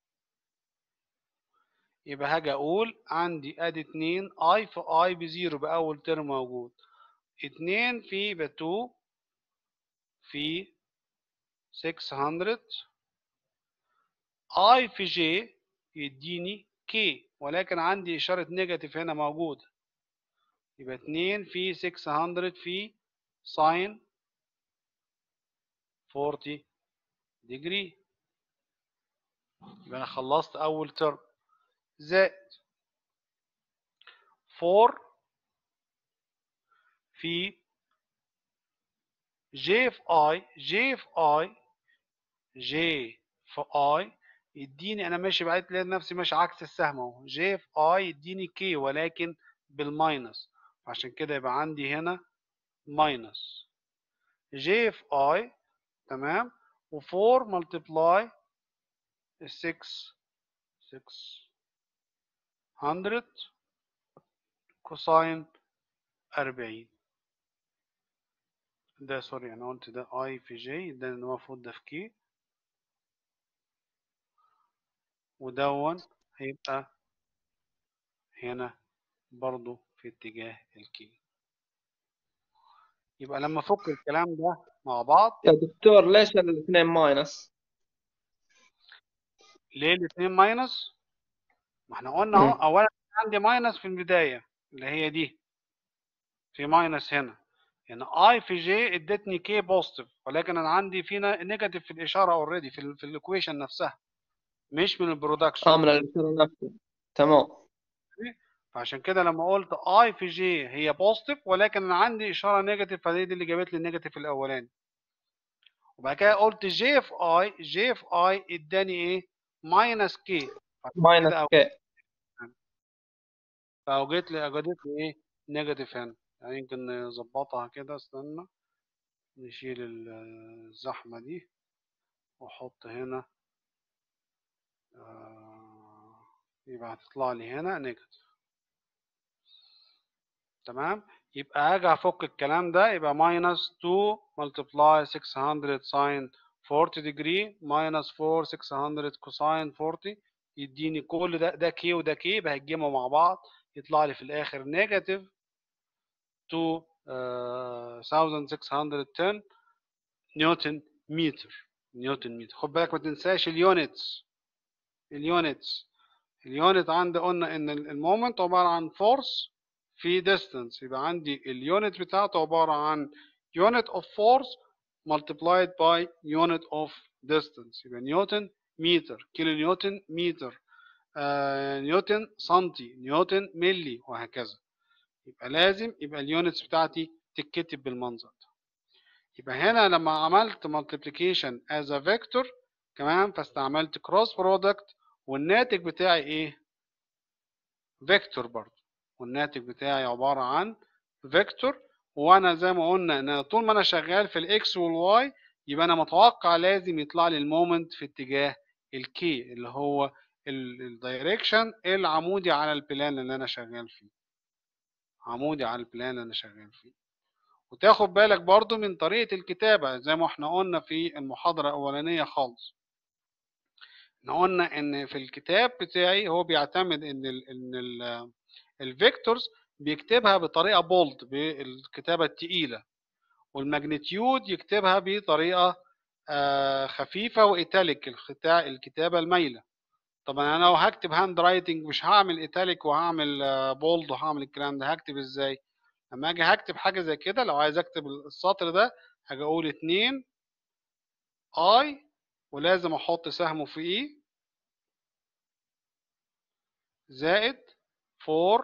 Speaker 1: يبقى هاجي اقول عندي ادي اتنين اي في اي بزيرو باول ترم موجود اتنين في بتو في 600 اي في جي يديني كي ولكن عندي اشارة نيجاتيف هنا موجودة يبقى 2 في 600 في ساين 40 ديجري يبقى انا خلصت اول ترم زائد 4 في جي في اي جي في اي جي في اي يديني انا ماشي بعيد لقيت نفسي ماشي عكس السهم اهو جي في اي يديني كي ولكن بالماينس عشان كده يبقى عندي هنا ماينس جي في اي تمام و4 ملتبلاي 6 600 كوساين 40 ده سوري انا قلت ده اي في جي ده المفروض ده في كي ودون هيبقى هنا برضو في اتجاه الكي يبقى لما افك الكلام ده مع بعض
Speaker 2: يا دكتور ليش الاثنين ماينس؟
Speaker 1: ليه الاثنين ماينس ما احنا قلنا اهو
Speaker 2: مم.
Speaker 1: اولا عندي ماينس في البدايه اللي هي دي في ماينس هنا هنا اي في جي ادتني كي بوزيتيف ولكن انا عندي فينا نيجاتيف في الاشاره اوريدي في ال في الايكويشن نفسها مش من البرودكشن
Speaker 2: اه من الالكترون نفسه تمام
Speaker 1: فعشان كده لما قلت اي في جي هي بوزيتيف ولكن انا عندي اشاره نيجاتيف فدي دي اللي جابت لي النيجاتيف الاولاني وبعد كده قلت جي في اي جي في اي اداني ايه ماينس كي
Speaker 2: ماينس كي
Speaker 1: فاوجدت لي اوجدت لي ايه نيجاتيف هنا يعني يمكن نظبطها كده استنى نشيل الزحمه دي واحط هنا آه يبقى هتطلع لي هنا نيجاتيف تمام يبقى اجي افك الكلام ده يبقى minus 2 multiply 600 sin 40 degree minus 4 600 cosine 40 يديني كل ده ده كي وده كي يبقى هتجمعوا مع بعض يطلع لي في الاخر نيجاتيف 2 1610 نيوتن متر نيوتن متر خد بالك ما تنساش اليونتس اليونتس اليونت عندي قلنا ان المومنت عباره عن فورس في distance يبقى عندي اليونت بتاعته عبارة عن unit of force multiplied by unit of distance يبقى نيوتن متر كيلو نيوتن متر آه نيوتن سنتي نيوتن ملي وهكذا يبقى لازم يبقى اليونتس بتاعتي تتكتب بالمنظر ده يبقى هنا لما عملت multiplication as a vector كمان فاستعملت cross product والناتج بتاعي ايه فيكتور برضه والناتج بتاعي عبارة عن فيكتور وانا زي ما قلنا ان طول ما انا شغال في الاكس والواي يبقى انا متوقع لازم يطلع لي المومنت في اتجاه الكي اللي هو الدايركشن العمودي على البلان اللي انا شغال فيه عمودي على البلان اللي انا شغال فيه وتاخد بالك برضو من طريقة الكتابة زي ما احنا قلنا في المحاضرة الأولانية خالص احنا قلنا ان في الكتاب بتاعي هو بيعتمد ان ال ان ال الفيكتورز بيكتبها بطريقه بولد بالكتابه الثقيله والماجنتيود يكتبها بطريقه آه خفيفه وايتاليك الكتابه المايله طبعا انا لو هكتب هاند رايتنج مش هعمل ايتاليك وهعمل آه بولد وهعمل الكلام ده هكتب ازاي لما اجي هكتب حاجه زي كده لو عايز اكتب السطر ده هاجي اقول 2 اي ولازم احط سهمه في اي زائد 4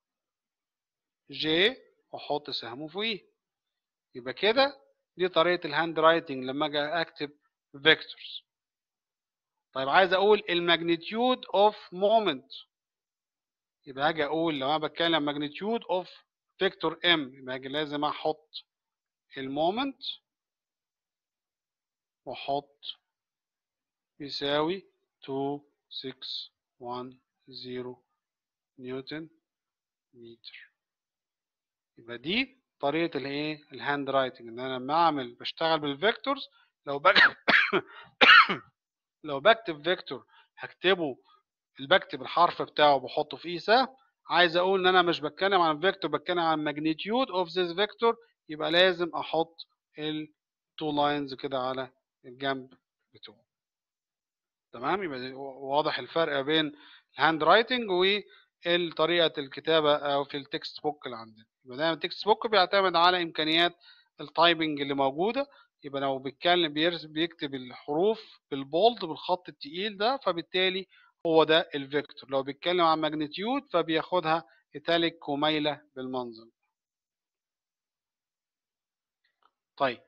Speaker 1: جي واحط سهمه فوقيه يبقى كده دي طريقه الهاند رايتنج لما اجي اكتب فيكتورز طيب عايز اقول الماجنتيود اوف مومنت يبقى اجي اقول لو انا بتكلم ماجنتيود اوف فيكتور ام يبقى اجي لازم احط المومنت واحط يساوي 2 6 1 0 نيوتن متر يبقى دي طريقه الايه الهاند رايتنج ان انا لما اعمل بشتغل بالفيكتورز لو بكتب لو بكتب فيكتور هكتبه بكتب الحرف بتاعه بحطه في اي سهم عايز اقول ان انا مش بتكلم عن فيكتور بتكلم عن magnitude اوف ذيس فيكتور يبقى لازم احط التو لاينز كده على الجنب بتوعه تمام يبقى واضح الفرق بين الهاند رايتنج وطريقه الكتابه او في التكست بوك اللي عندنا يبقى دايما التكست بوك بيعتمد على امكانيات التايبنج اللي موجوده يبقى لو بيتكلم بيكتب الحروف بالبولد بالخط التقيل ده فبالتالي هو ده الفيكتور لو بيتكلم عن ماجنتيود فبياخدها ايتاليك ومايله بالمنظر طيب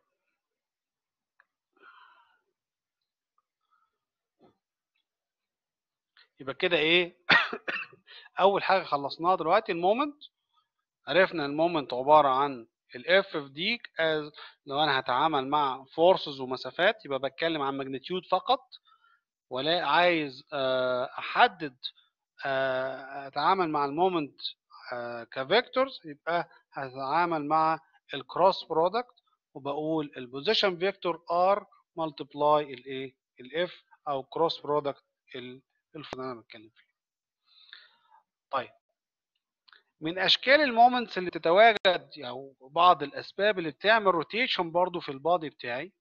Speaker 1: يبقى كده ايه اول حاجه خلصناها دلوقتي المومنت عرفنا المومنت عباره عن الاف في دي از لو انا هتعامل مع فورسز ومسافات يبقى بتكلم عن ماجنتيود فقط ولا عايز احدد اتعامل مع المومنت كفيكتورز يبقى هتعامل مع الكروس برودكت وبقول البوزيشن فيكتور ار ملتبلاي الايه الاف او كروس برودكت الف اللي انا بتكلم فيه طيب من اشكال المومنتس اللي تتواجد او بعض الاسباب اللي بتعمل روتيشن برضو في البادي بتاعي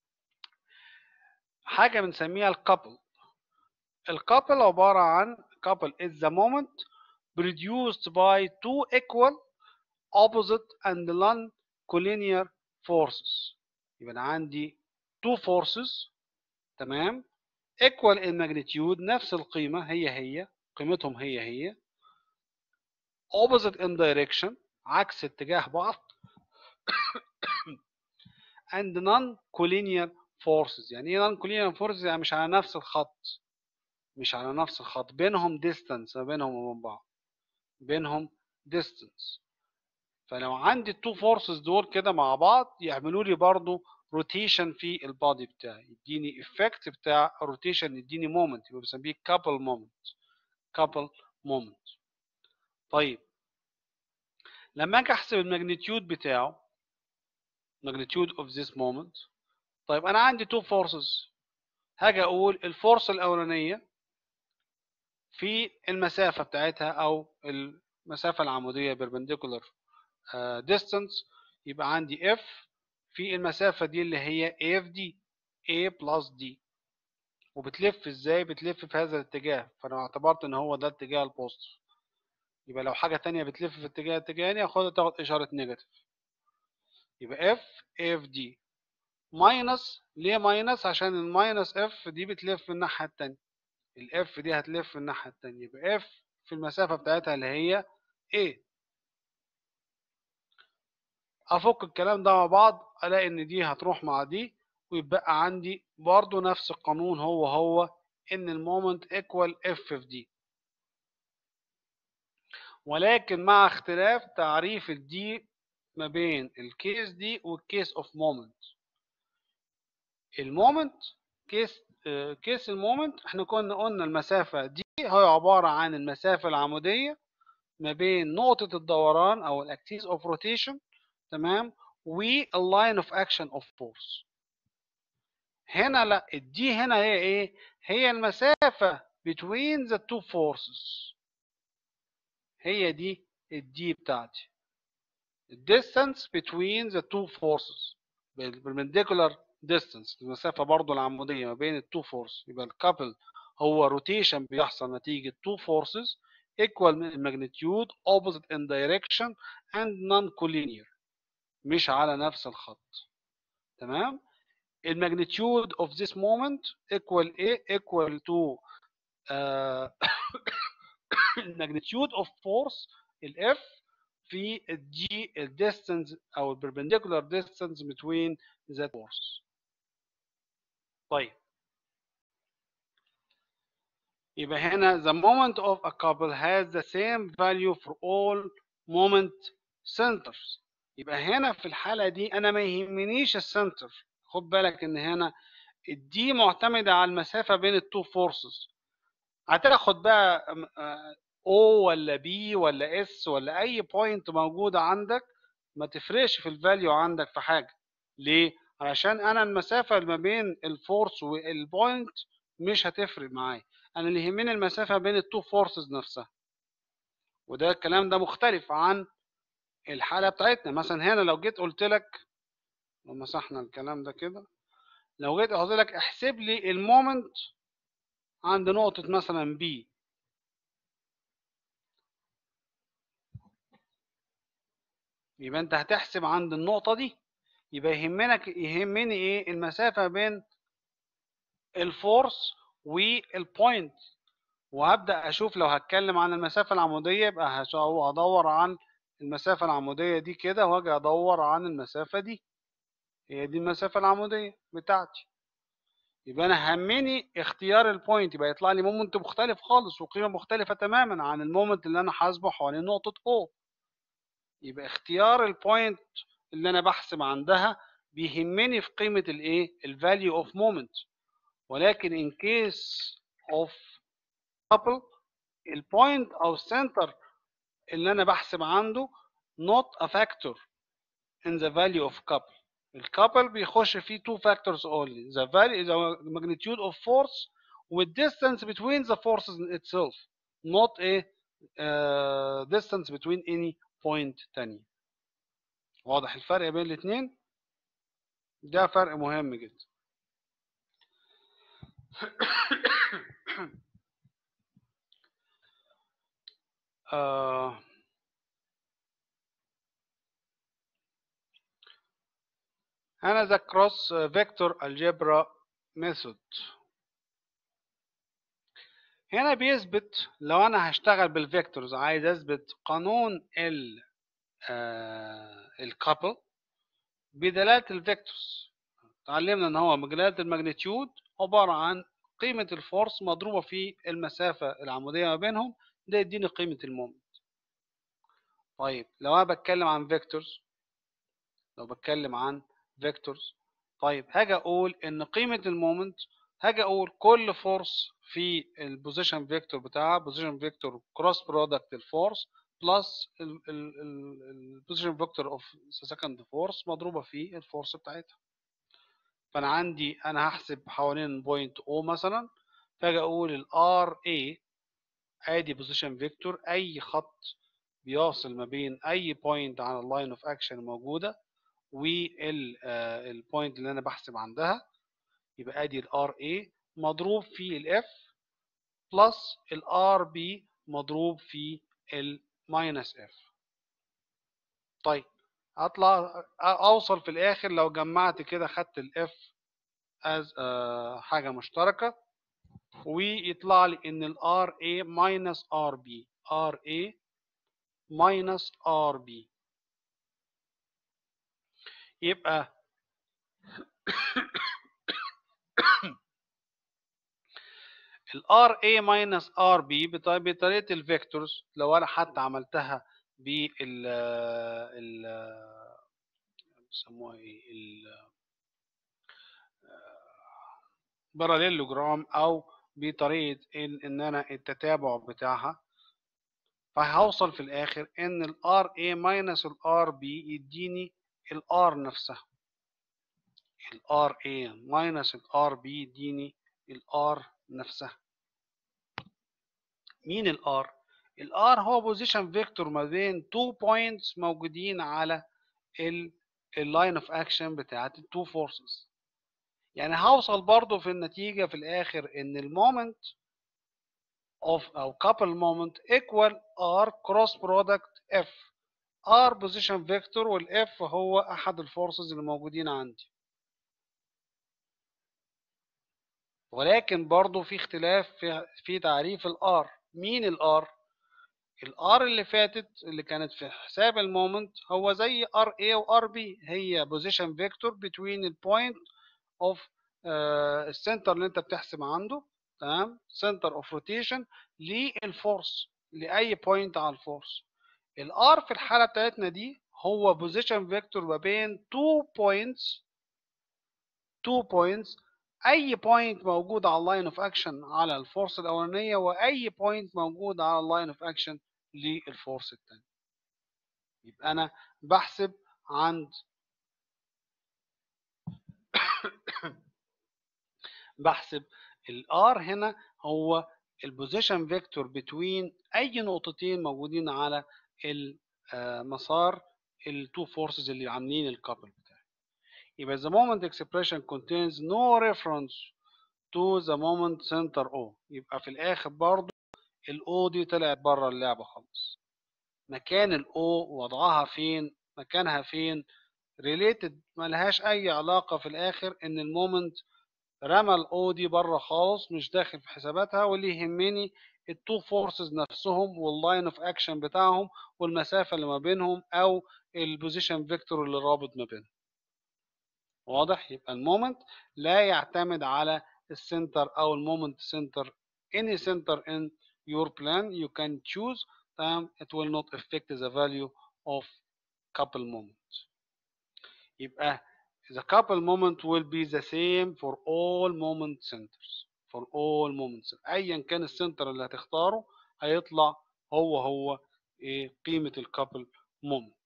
Speaker 1: حاجه بنسميها الكابل الكابل عباره عن couple is the moment produced by two equal opposite and non-collinear forces يبقى انا عندي two forces تمام equal in magnitude نفس القيمة هي هي قيمتهم هي هي opposite in direction عكس اتجاه بعض and non-collinear forces يعني ايه non-collinear forces يعني مش على نفس الخط مش على نفس الخط بينهم distance ما بينهم وبين بعض بينهم distance فلو عندي التو فورسز دول كده مع بعض يعملوا لي برضو روتيشن في البادي بتاعي يديني افكت بتاع روتيشن يديني مومنت يبقى بسميه كابل مومنت كابل مومنت طيب لما اجي احسب الماجنتيود بتاعه magnitude of this moment طيب انا عندي two forces هاجي اقول الفورس الاولانيه في المسافه بتاعتها او المسافه العموديه perpendicular uh, distance يبقى عندي F في المسافه دي اللي هي A في D A plus D وبتلف ازاي بتلف في هذا الاتجاه فانا اعتبرت ان هو ده اتجاه البوزيتيف يبقى لو حاجه تانية بتلف في اتجاه التاني اخدها تاخد اشاره نيجاتيف يبقى F F D ماينس ليه ماينس عشان الماينس F دي بتلف في الناحيه التانية الاف دي هتلف في الناحيه التانية يبقى F في المسافه بتاعتها اللي هي A افك الكلام ده مع بعض الاقي ان دي هتروح مع دي ويبقى عندي برضو نفس القانون هو هو ان المومنت ايكوال اف في دي ولكن مع اختلاف تعريف الدي ما بين الكيس دي والكيس اوف مومنت المومنت كيس آه، كيس المومنت احنا كنا قلنا المسافة دي هي عبارة عن المسافة العمودية ما بين نقطة الدوران او الاكسيس اوف روتيشن تمام واللاين اوف اكشن اوف فورس هنا لا الدي هنا هي ايه هي المسافة between the two forces هي دي الدي بتاعتي distance between the two forces perpendicular distance المسافة برضو العمودية ما بين التو فورس يبقى الكابل هو روتيشن بيحصل نتيجة two forces equal magnitude opposite in direction and non-collinear مش على نفس الخط تمام الماجنتيود of this moment equal ايه equal to uh, magnitude of force ال F في ال G ال distance او ال perpendicular distance between the force طيب يبقى هنا the moment of a couple has the same value for all moment centers يبقى هنا في الحالة دي أنا ما يهمنيش السنتر خد بالك إن هنا الدي معتمدة على المسافة بين التو فورسز هتاخد بقى او ولا بي ولا اس ولا اي بوينت موجوده عندك ما تفرقش في الفاليو عندك في حاجه ليه علشان انا المسافه ما بين الفورس والبوينت مش هتفرق معايا انا اللي يهمني المسافه بين التو فورسز نفسها وده الكلام ده مختلف عن الحاله بتاعتنا مثلا هنا لو جيت قلت لك لو مسحنا الكلام ده كده لو جيت قلت لك احسب لي المومنت عند نقطه مثلا بي يبقى انت هتحسب عند النقطة دي يبقى يهمنك يهمني ايه المسافة بين الفورس والبوينت وهبدأ اشوف لو هتكلم عن المسافة العمودية يبقى هدور عن المسافة العمودية دي كده واجي ادور عن المسافة دي هي دي المسافة العمودية بتاعتي يبقى انا همني اختيار البوينت يبقى يطلع لي مومنت مختلف خالص وقيمة مختلفة تماما عن المومنت اللي انا حاسبه حوالين نقطة O يبقى اختيار البوينت اللي انا بحسب عندها بيهمني في قيمه الايه الفاليو اوف مومنت ولكن ان كيس اوف couple البوينت او السنتر اللي انا بحسب عنده not a factor in the value of couple الكابل بيخش فيه two factors only the value the magnitude of force with distance between the forces itself not a uh, distance between any بوينت تانية واضح الفرق بين الاثنين ده فرق مهم جدا آه أنا the cross vector algebra method هنا بيثبت لو انا هشتغل بالفيكتورز عايز اثبت قانون ال الكابل بدلالة الفيكتورز اتعلمنا ان هو بدلالة الماجنتيود عبارة عن قيمة الفورس مضروبة في المسافة العمودية ما بينهم ده يديني قيمة المومنت طيب لو انا بتكلم عن فيكتورز لو بتكلم عن فيكتورز طيب هاجي اقول ان قيمة المومنت هاجي اقول كل فورس في البوزيشن فيكتور بتاعها بوزيشن فيكتور كروس برودكت الفورس بلس البوزيشن فيكتور اوف سكند فورس مضروبة في الفورس بتاعتها فانا عندي انا هحسب حوالين بوينت او مثلا فاجي اقول الار اي ادي بوزيشن فيكتور اي خط بيوصل ما بين اي بوينت على اللاين اوف اكشن موجوده والبوينت اللي انا بحسب عندها يبقى ادي الار اي مضروب في الاف بلس الار بي مضروب في الماينس اف طيب اطلع اوصل في الاخر لو جمعت كده خدت الاف از حاجه مشتركه ويطلع لي ان الار اي ماينس ار بي ار اي ماينس ار بي يبقى الار اي ماينس ار بي بطريقه الفيكتورز لو انا حتى عملتها بال ال بيسموها ايه ال باراليلوجرام او بطريقه ان, إن انا التتابع بتاعها فهوصل في الاخر ان الار اي ماينس الار بي يديني الار نفسها الار اي ماينس الار بي يديني الار نفسها مين الار الار هو بوزيشن فيكتور ما بين تو بوينتس موجودين على اللاين اوف اكشن بتاعت التو فورسز يعني هوصل برضو في النتيجة في الآخر إن المومنت of أو couple moment equal R cross product F R position vector وال F هو أحد الفورسز اللي موجودين عندي ولكن برضو في اختلاف في, في تعريف ال R مين ال R؟ ال R اللي فاتت اللي كانت في حساب المومنت هو زي RA و RB هي position vector between the point of السنتر اللي انت بتحسب عنده تمام سنتر اوف روتيشن للفورس لاي بوينت على الفورس الار في الحاله بتاعتنا دي هو بوزيشن فيكتور ما بين تو بوينتس تو بوينتس اي بوينت موجود على اللاين اوف اكشن على الفورس الاولانيه واي بوينت موجود على اللاين اوف اكشن للفورس الثانيه يبقى انا بحسب عند بحسب الار هنا هو البوزيشن فيكتور بتوين اي نقطتين موجودين على المسار التو فورسز اللي عاملين الكابل بتاعي يبقى the moment expression contains no reference to the moment center O يبقى في الاخر برضو الاو دي طلعت بره اللعبه خالص مكان الاو وضعها فين مكانها فين related ملهاش اي علاقه في الاخر ان المومنت رمى الاو دي بره خالص مش داخل في حساباتها واللي يهمني التو فورسز نفسهم واللاين اوف اكشن بتاعهم والمسافه اللي ما بينهم او البوزيشن فيكتور اللي رابط ما بينهم واضح يبقى المومنت لا يعتمد على السنتر او المومنت سنتر any center in your plan you can choose um, it will not affect the value of couple moment يبقى the couple moment will be the same for all moment centers for all moments ايا كان السنتر اللي هتختاره هيطلع هو هو ايه قيمة الكابل مومنت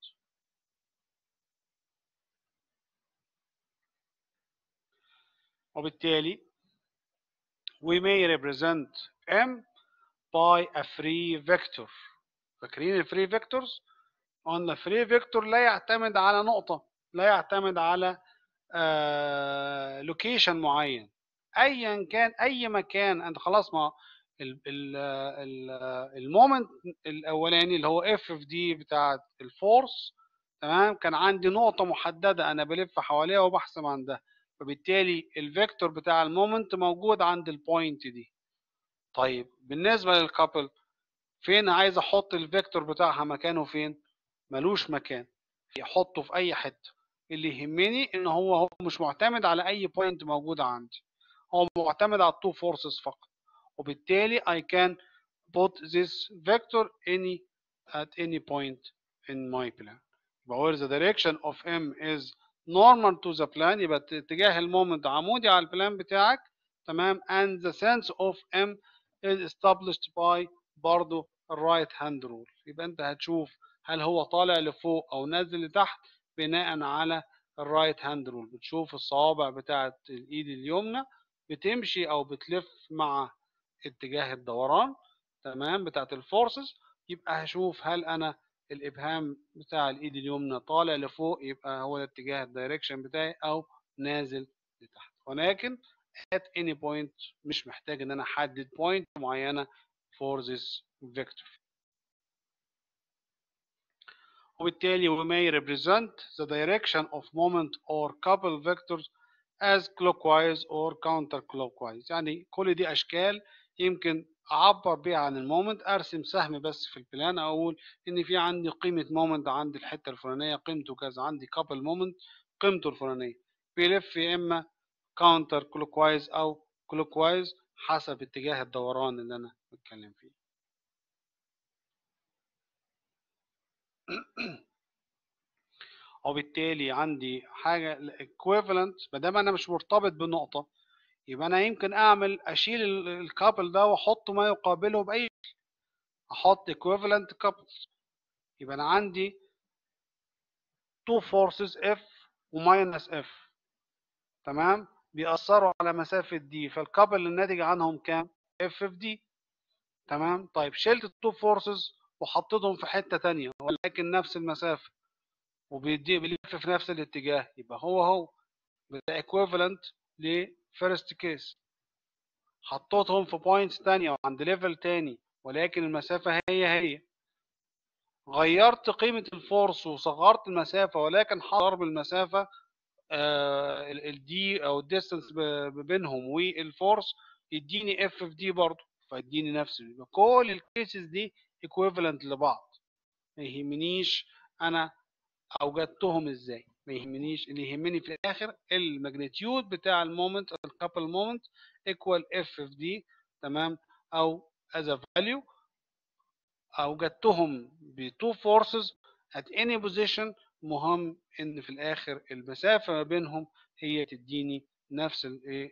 Speaker 1: وبالتالي we may represent M by a free vector فاكرين الفري فيكتورز قلنا فري فيكتور لا يعتمد على نقطة لا يعتمد على لوكيشن معين ايا كان اي مكان انت خلاص ما المومنت الاولاني اللي هو اف اف دي بتاعت الفورس تمام كان عندي نقطه محدده انا بلف حواليها وبحسب عندها فبالتالي الفيكتور بتاع المومنت موجود عند البوينت دي طيب بالنسبة للكابل فين عايز احط الفيكتور بتاعها مكانه فين ملوش مكان يحطه في اي حتة اللي يهمني ان هو هو مش معتمد على اي بوينت موجودة عندي هو معتمد على التو فورسز فقط وبالتالي I can put this vector any at any point in my plan يبقى where the direction of M is normal to the plan يبقى اتجاه المومنت عمودي على البلان بتاعك تمام and the sense of M is established by برضه الرايت هاند رول يبقى انت هتشوف هل هو طالع لفوق او نازل لتحت بناء على الرايت هاند رول بتشوف الصوابع بتاعه الايد اليمنى بتمشي او بتلف مع اتجاه الدوران تمام بتاعه الفورسز يبقى هشوف هل انا الابهام بتاع الايد اليمنى طالع لفوق يبقى هو ده اتجاه الدايركشن بتاعي او نازل لتحت ولكن at any point مش محتاج ان انا احدد point معينه for this vector وبالتالي we may represent the direction of moment or couple vectors as clockwise or counterclockwise يعني كل دي اشكال يمكن اعبر بيها عن المومنت ارسم سهم بس في البلان اقول ان في عندي قيمه مومنت عند الحته الفلانيه قيمته كذا عندي كابل مومنت قيمته الفلانيه بيلف يا اما كاونتر كلوكوايز او كلوكوايز حسب اتجاه الدوران اللي انا بتكلم فيه وبالتالي عندي حاجه equivalent ما دام انا مش مرتبط بنقطه يبقى انا يمكن اعمل اشيل الكابل ده واحط ما يقابله باي احط equivalent couples يبقى انا عندي two forces F وماينس F تمام بيأثروا على مسافة دي فالكابل الناتج عنهم كام F في دي تمام طيب شلت التو فورسز وحطيتهم في حتة تانية ولكن نفس المسافة وبيدي بيلف في نفس الاتجاه يبقى هو هو ده equivalent لفيرست كيس حطيتهم في بوينتس تانية وعند ليفل تاني ولكن المسافة هي هي غيرت قيمة الفورس وصغرت المسافة ولكن ضرب المسافة آه الدي او الديستنس بينهم والفورس يديني اف في دي برضه فيديني نفس يبقى كل الكيسز دي equivalent لبعض ما يهمنيش انا اوجدتهم ازاي ما يهمنيش اللي يهمني في الاخر الماجنتيود بتاع المومنت الكابل مومنت ايكوال اف في دي تمام او as a value اوجدتهم بتو فورسز at any position مهم ان في الاخر المسافه ما بينهم هي تديني نفس الايه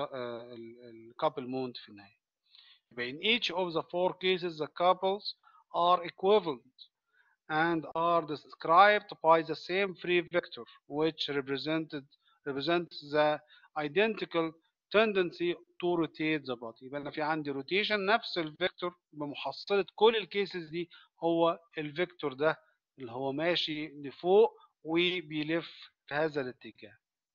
Speaker 1: الكابل مومنت في النهايه يبقى in each of the four cases the couples are equivalent and are described by the same free vector which represented represents the identical tendency to rotate the body يبقى انا في عندي روتيشن نفس الفيكتور بمحصله كل الكيسز دي هو الفيكتور ده اللي هو ماشي لفوق وبيلف في هذا الاتجاه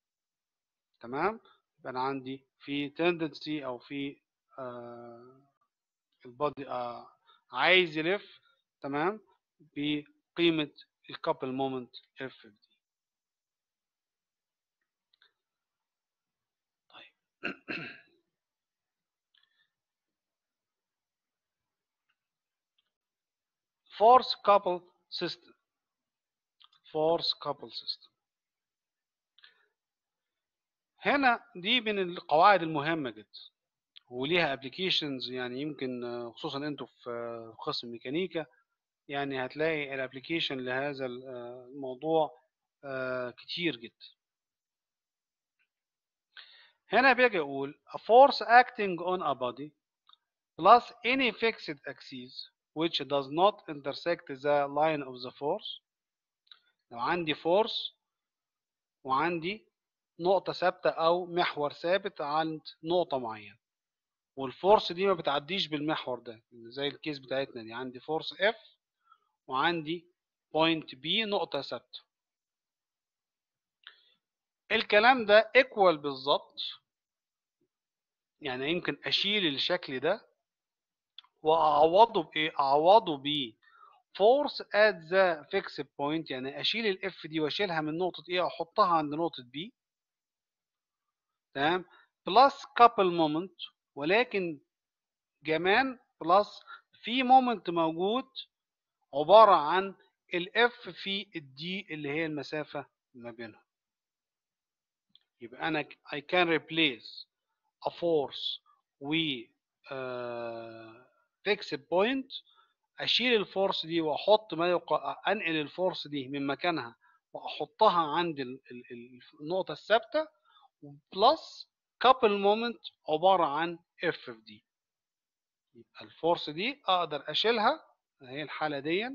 Speaker 1: تمام يبقى انا عندي في تندنسي او في آه البادي آه عايز يلف تمام بقيمة الكابل مومنت اف دي طيب force couple system force couple system هنا دي من القواعد المهمة جدا وليها ابلكيشنز يعني يمكن خصوصا انتوا في قسم ميكانيكا يعني هتلاقي الابلكيشن لهذا الموضوع كتير جدا هنا بيجي اقول a force acting on a body plus any fixed axis which does not intersect the line of the force لو عندي force وعندي نقطة ثابتة أو محور ثابت عند نقطة معينة والفورس دي ما بتعديش بالمحور ده زي الكيس بتاعتنا دي عندي فورس F وعندي بوينت B نقطة ثابتة الكلام ده ايكوال بالظبط يعني يمكن اشيل الشكل ده واعوضه بايه اعوضه ب force at the fixed point يعني اشيل الاف دي واشيلها من نقطة ايه واحطها عند نقطة B تمام plus couple moment ولكن كمان بلس في مومنت موجود عبارة عن الاف في الدي اللي هي المسافة ما بينهم يبقى أنا I can replace a force with uh, fixed point أشيل الفورس دي وأحط ما يقع أنقل الفورس دي من مكانها وأحطها عند ال- ال- ال- النقطة الثابتة بلس couple moment عبارة عن اف في دي يبقى الفورس دي أقدر أشيلها هي الحالة دي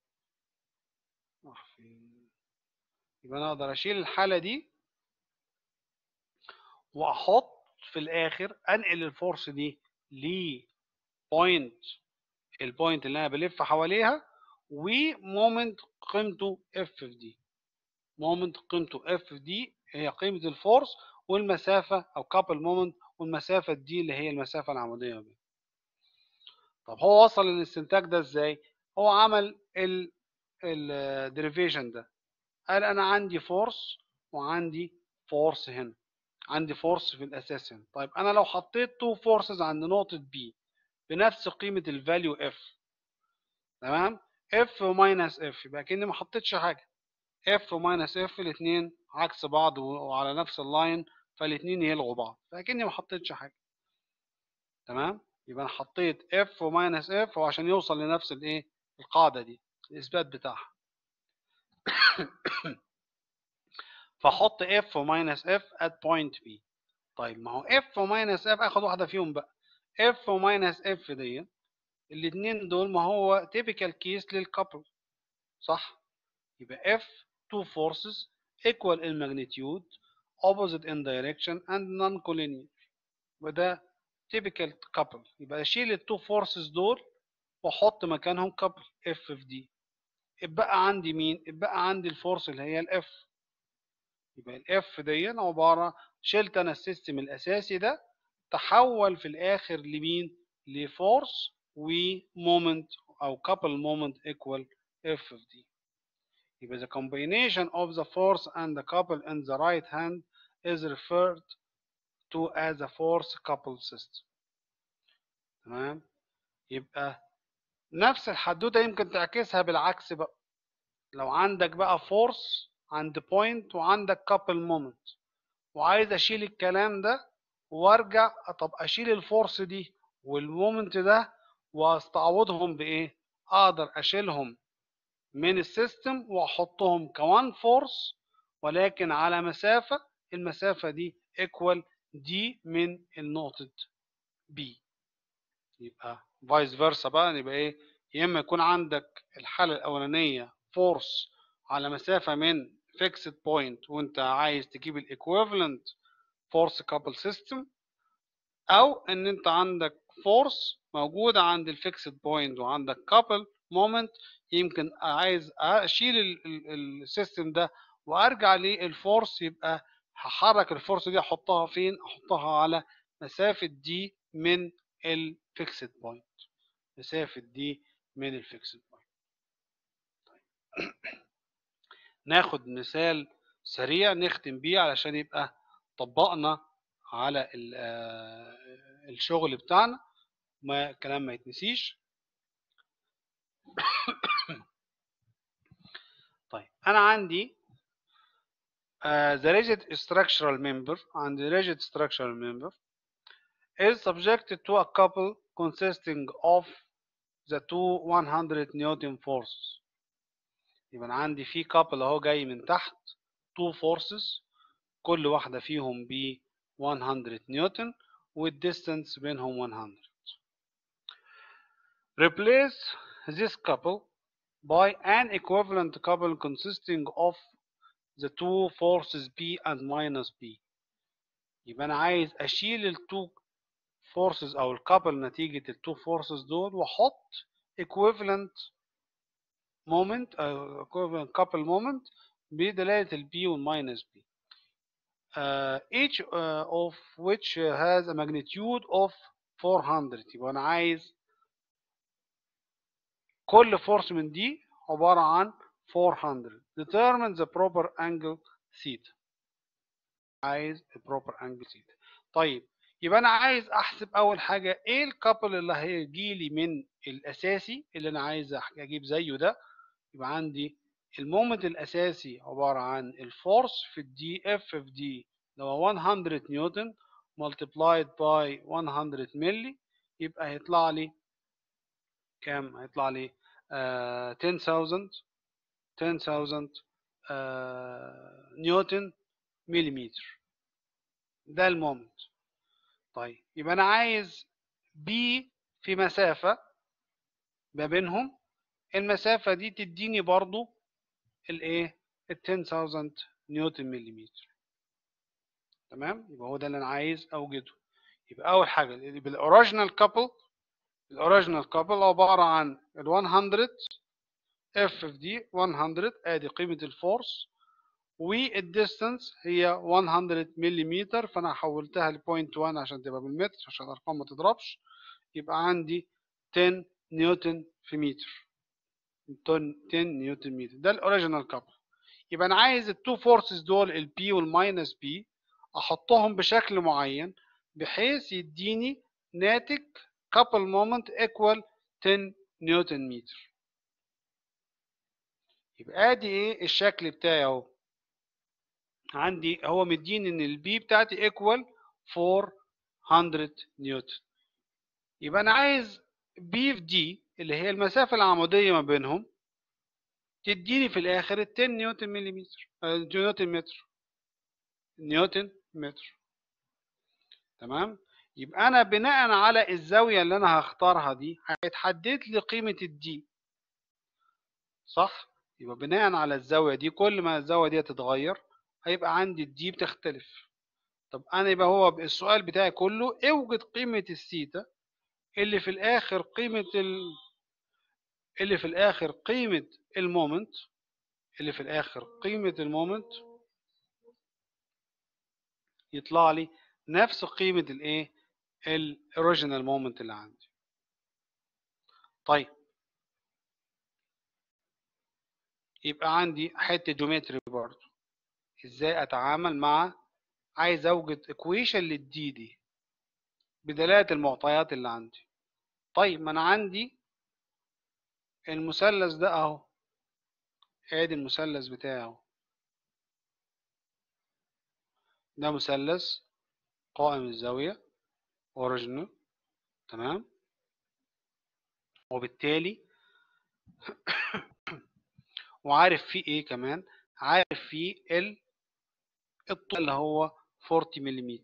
Speaker 1: راح فين؟ يبقى أنا أقدر أشيل الحالة دي واحط في الاخر انقل الفورس دي لبوينت البوينت اللي انا بلف حواليها ومومنت قيمته اف في دي مومنت قيمته اف في دي هي قيمة الفورس والمسافة او كابل مومنت والمسافة دي اللي هي المسافة العمودية ما بينهم. طب هو وصل للاستنتاج ده ازاي؟ هو عمل ال الديريفيشن ده قال انا عندي فورس وعندي فورس هنا عندي فورس في الاساس هنا طيب انا لو حطيت تو فورسز عند نقطة بي بنفس قيمة الفاليو اف تمام اف وماينس اف يبقى كأني ما حطيتش حاجة اف وماينس اف الاثنين عكس بعض وعلى نفس اللاين فالاثنين يلغوا بعض فكأني ما حطيتش حاجة تمام يبقى انا حطيت اف وماينس اف وعشان يوصل لنفس الايه القاعدة دي الاثبات بتاعها فاحط اف وماينس اف at point B طيب ما هو اف وماينس اف اخد واحده فيهم بقى اف وماينس اف دي الاثنين دول ما هو typical كيس للكابل صح يبقى F two forces equal in magnitude opposite in direction and non-collinear وده typical couple يبقى اشيل التو forces دول واحط مكانهم couple F في دي اتبقى عندي مين اتبقى عندي الفورس اللي هي الاف يبقى الاف دي عباره شلت انا السيستم الاساسي ده تحول في الاخر لمين لفورس ومومنت او couple moment equal F of D يبقى the combination of the force and the couple in the right hand is referred to as a force couple system تمام يبقى نفس الحدوته يمكن تعكسها بالعكس بقى لو عندك بقى فورس عند بوينت وعندك couple moment وعايز اشيل الكلام ده وارجع طب اشيل الفورس دي والمومنت ده واستعوضهم بايه اقدر اشيلهم من السيستم واحطهم كوان فورس ولكن على مسافة المسافة دي equal دي من النقطة B يبقى فايس فيرسا بقى يبقى ايه يا اما يكون عندك الحالة الأولانية فورس على مسافة من fixed point وانت عايز تجيب الايكويفالنت فورس كابل سيستم او ان انت عندك فورس موجودة عند الفيكسد بوينت وعندك كابل مومنت يمكن عايز اشيل السيستم ده وارجع للفورس يبقى هحرك الفورس دي احطها فين احطها على مسافة دي من الفيكسد بوينت مسافة دي من الفيكسد بوينت ناخد مثال سريع نختم بيه علشان يبقى طبقنا على الشغل بتاعنا ما الكلام ما يتنسيش طيب انا عندي uh, the rigid structural member and the rigid structural member is subjected to a couple consisting of the two 100 Newton forces يبقى أنا عندي في couple اهو جاي من تحت two forces كل واحدة فيهم ب 100 نيوتن والديستانس بينهم 100 replace this couple by an equivalent couple consisting of the two forces B and minus B يبقى أنا عايز أشيل التو forces أو الكابل نتيجة التو forces دول وأحط equivalent moment أو equivalent couple moment بدلالة ال B وال minus B uh, each uh, of which has a magnitude of 400 يبقى أنا عايز كل فورس من دي عبارة عن 400 determine the proper angle theta عايز the proper angle theta طيب يبقى انا عايز احسب اول حاجه ايه الكابل اللي هيجي لي من الاساسي اللي انا عايز أح- اجيب زيه ده يبقى عندي المومنت الاساسي عباره عن الفورس في الدي اف في دي اللي هو 100 نيوتن multiplied by 100 ملي يبقى هيطلع لي كام هيطلع لي آه 10000 10000 آه نيوتن مليمتر ده المومنت طيب يبقى انا عايز بي في مسافة ما بينهم المسافة دي تديني برضو الايه ال 10000 نيوتن مليمتر تمام يبقى هو ده اللي انا عايز اوجده يبقى اول حاجة يبقى الاوريجينال كابل الاوريجينال كابل عبارة عن ال 100 اف في دي 100 ادي قيمة الفورس والديستانس هي 100 ملم فانا حولتها ل 0.1 عشان تبقى بالمتر عشان الارقام ما تضربش يبقى عندي 10 نيوتن في متر 10 نيوتن متر ده الاوريجينال كابل يبقى انا عايز التو فورسز دول البي والماينس بي احطهم بشكل معين بحيث يديني ناتج كابل مومنت ايكوال 10 نيوتن متر يبقى ادي ايه الشكل بتاعي اهو عندي هو مديني ان البي بتاعتي ايكوال 400 نيوتن يبقى انا عايز بي في دي اللي هي المسافة العمودية ما بينهم تديني في الاخر ال 10 نيوتن مليمتر آه، نيوتن متر نيوتن متر تمام يبقى انا بناء على الزاوية اللي انا هختارها دي هيتحدد لي قيمة الدي صح يبقى بناء على الزاوية دي كل ما الزاوية دي تتغير هيبقى عندي الدي بتختلف طب انا يبقى هو السؤال بتاعي كله اوجد قيمة الثيتا اللي في الاخر قيمة ال... اللي في الاخر قيمة المومنت اللي في الاخر قيمة المومنت يطلع لي نفس قيمة الايه الاوريجينال مومنت اللي عندي طيب يبقى عندي حتة جيومتري برضه ازاي اتعامل مع عايز اوجد ايكويشن للدي دي بدلالة المعطيات اللي عندي طيب ما انا عندي المثلث ده اهو ادي المثلث بتاعي اهو ده مثلث قائم الزاوية اوريجينال تمام وبالتالي وعارف فيه ايه كمان عارف فيه ال الطول اللي هو 40 ملم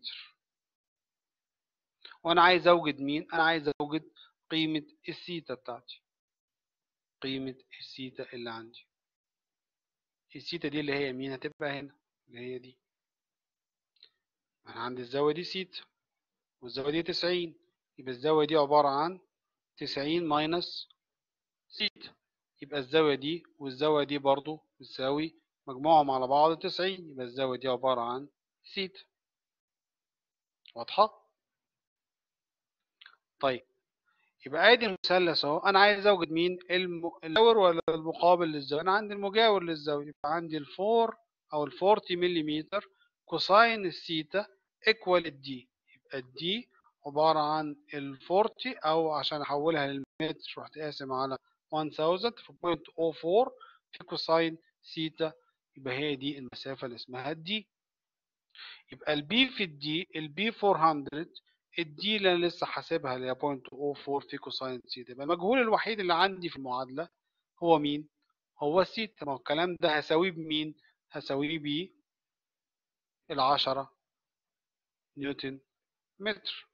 Speaker 1: وانا عايز اوجد مين انا عايز اوجد قيمة الثيتا بتاعتي قيمة الثيتا اللي عندي الثيتا دي اللي هي مين هتبقى هنا اللي هي دي انا عندي الزاوية دي ثيتا والزاوية دي 90 يبقى الزاوية دي عبارة عن 90 ماينس ثيتا يبقى الزاوية دي والزاوية دي برضو بتساوي مجموعهم على بعض 90 يبقى الزاوية دي عبارة عن ثيتا واضحة؟ طيب يبقى ادي المثلث اهو انا عايز اوجد مين الم- المجاور ولا المقابل للزاوية انا عندي المجاور للزاوية يبقى عندي الفور او ال 40 ملم كوساين الثيتا ايكوال الدي يبقى الدي عبارة عن ال 40 او عشان احولها للمتر رحت قاسم على 1000 في 0.04 في كوساين ثيتا يبقى هي دي المسافة اللي اسمها الدي يبقى البي في الدي البي 400 الدي اللي انا لسه حاسبها اللي هي 0.04 في كوساين ثيتا يبقى المجهول الوحيد اللي عندي في المعادلة هو مين؟ هو الثيتا ما هو الكلام ده هساويه بمين؟ هساويه ب العشرة نيوتن متر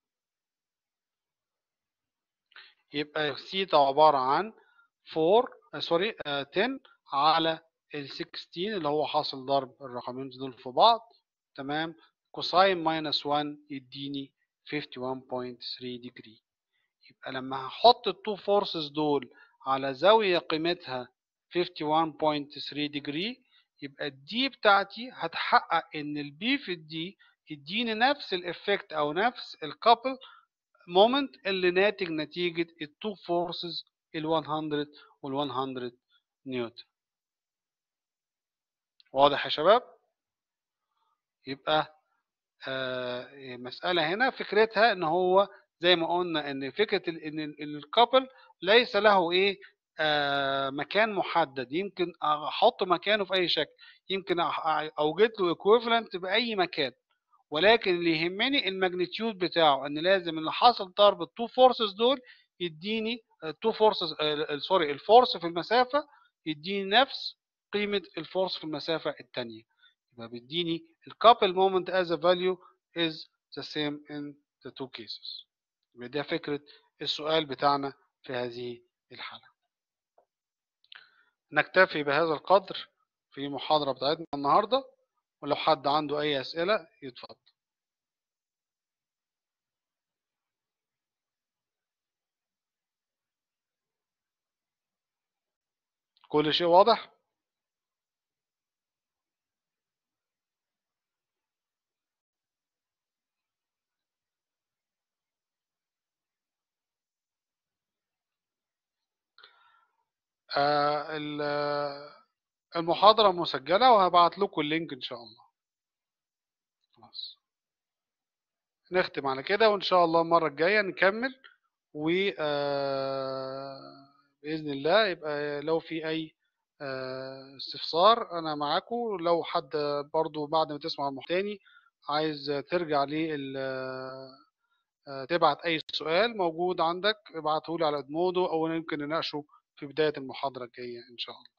Speaker 1: يبقى الثيتا عبارة عن 4 آه سوري آه 10 على ال 16 اللي هو حاصل ضرب الرقمين دول في بعض تمام كوساين ماينس 1 يديني 51.3 ديجري يبقى لما هحط التو فورسز دول على زاوية قيمتها 51.3 ديجري يبقى الدي بتاعتي هتحقق ان البي في الدي يديني نفس الافكت او نفس الكابل مومنت اللي ناتج نتيجة التو فورسز ال 100 وال 100 نيوتن واضح يا شباب يبقى آه، مسألة هنا فكرتها ان هو زي ما قلنا ان فكرة ال- ان الكابل ليس له ايه آه، مكان محدد يمكن احط مكانه في اي شكل يمكن أح- اوجد له equivalent باي مكان ولكن اللي يهمني الماجنتيود بتاعه ان لازم اللي حصل ضرب التو فورسز دول يديني التو فورسز سوري الفورس في المسافة يديني نفس قيمة الفورس في المسافة التانية يبقى بيديني الكابل moment as a value is the same in the two cases يبقى ده فكرة السؤال بتاعنا في هذه الحالة نكتفي بهذا القدر في المحاضرة بتاعتنا النهاردة ولو حد عنده أي أسئلة يتفضل كل شيء واضح؟ آه، ال- آه، المحاضرة مسجلة وهبعت لكم اللينك إن شاء الله خلاص نختم على كده وإن شاء الله المرة الجاية نكمل و آه، بإذن الله يبقى لو في أي آه، استفسار أنا معاكم لو حد برضو بعد ما تسمع المحتوى تاني عايز ترجع لي تبعت أي سؤال موجود عندك ابعته لي على ادمودو أو يمكن نناقشه في بداية المحاضرة الجاية إن شاء الله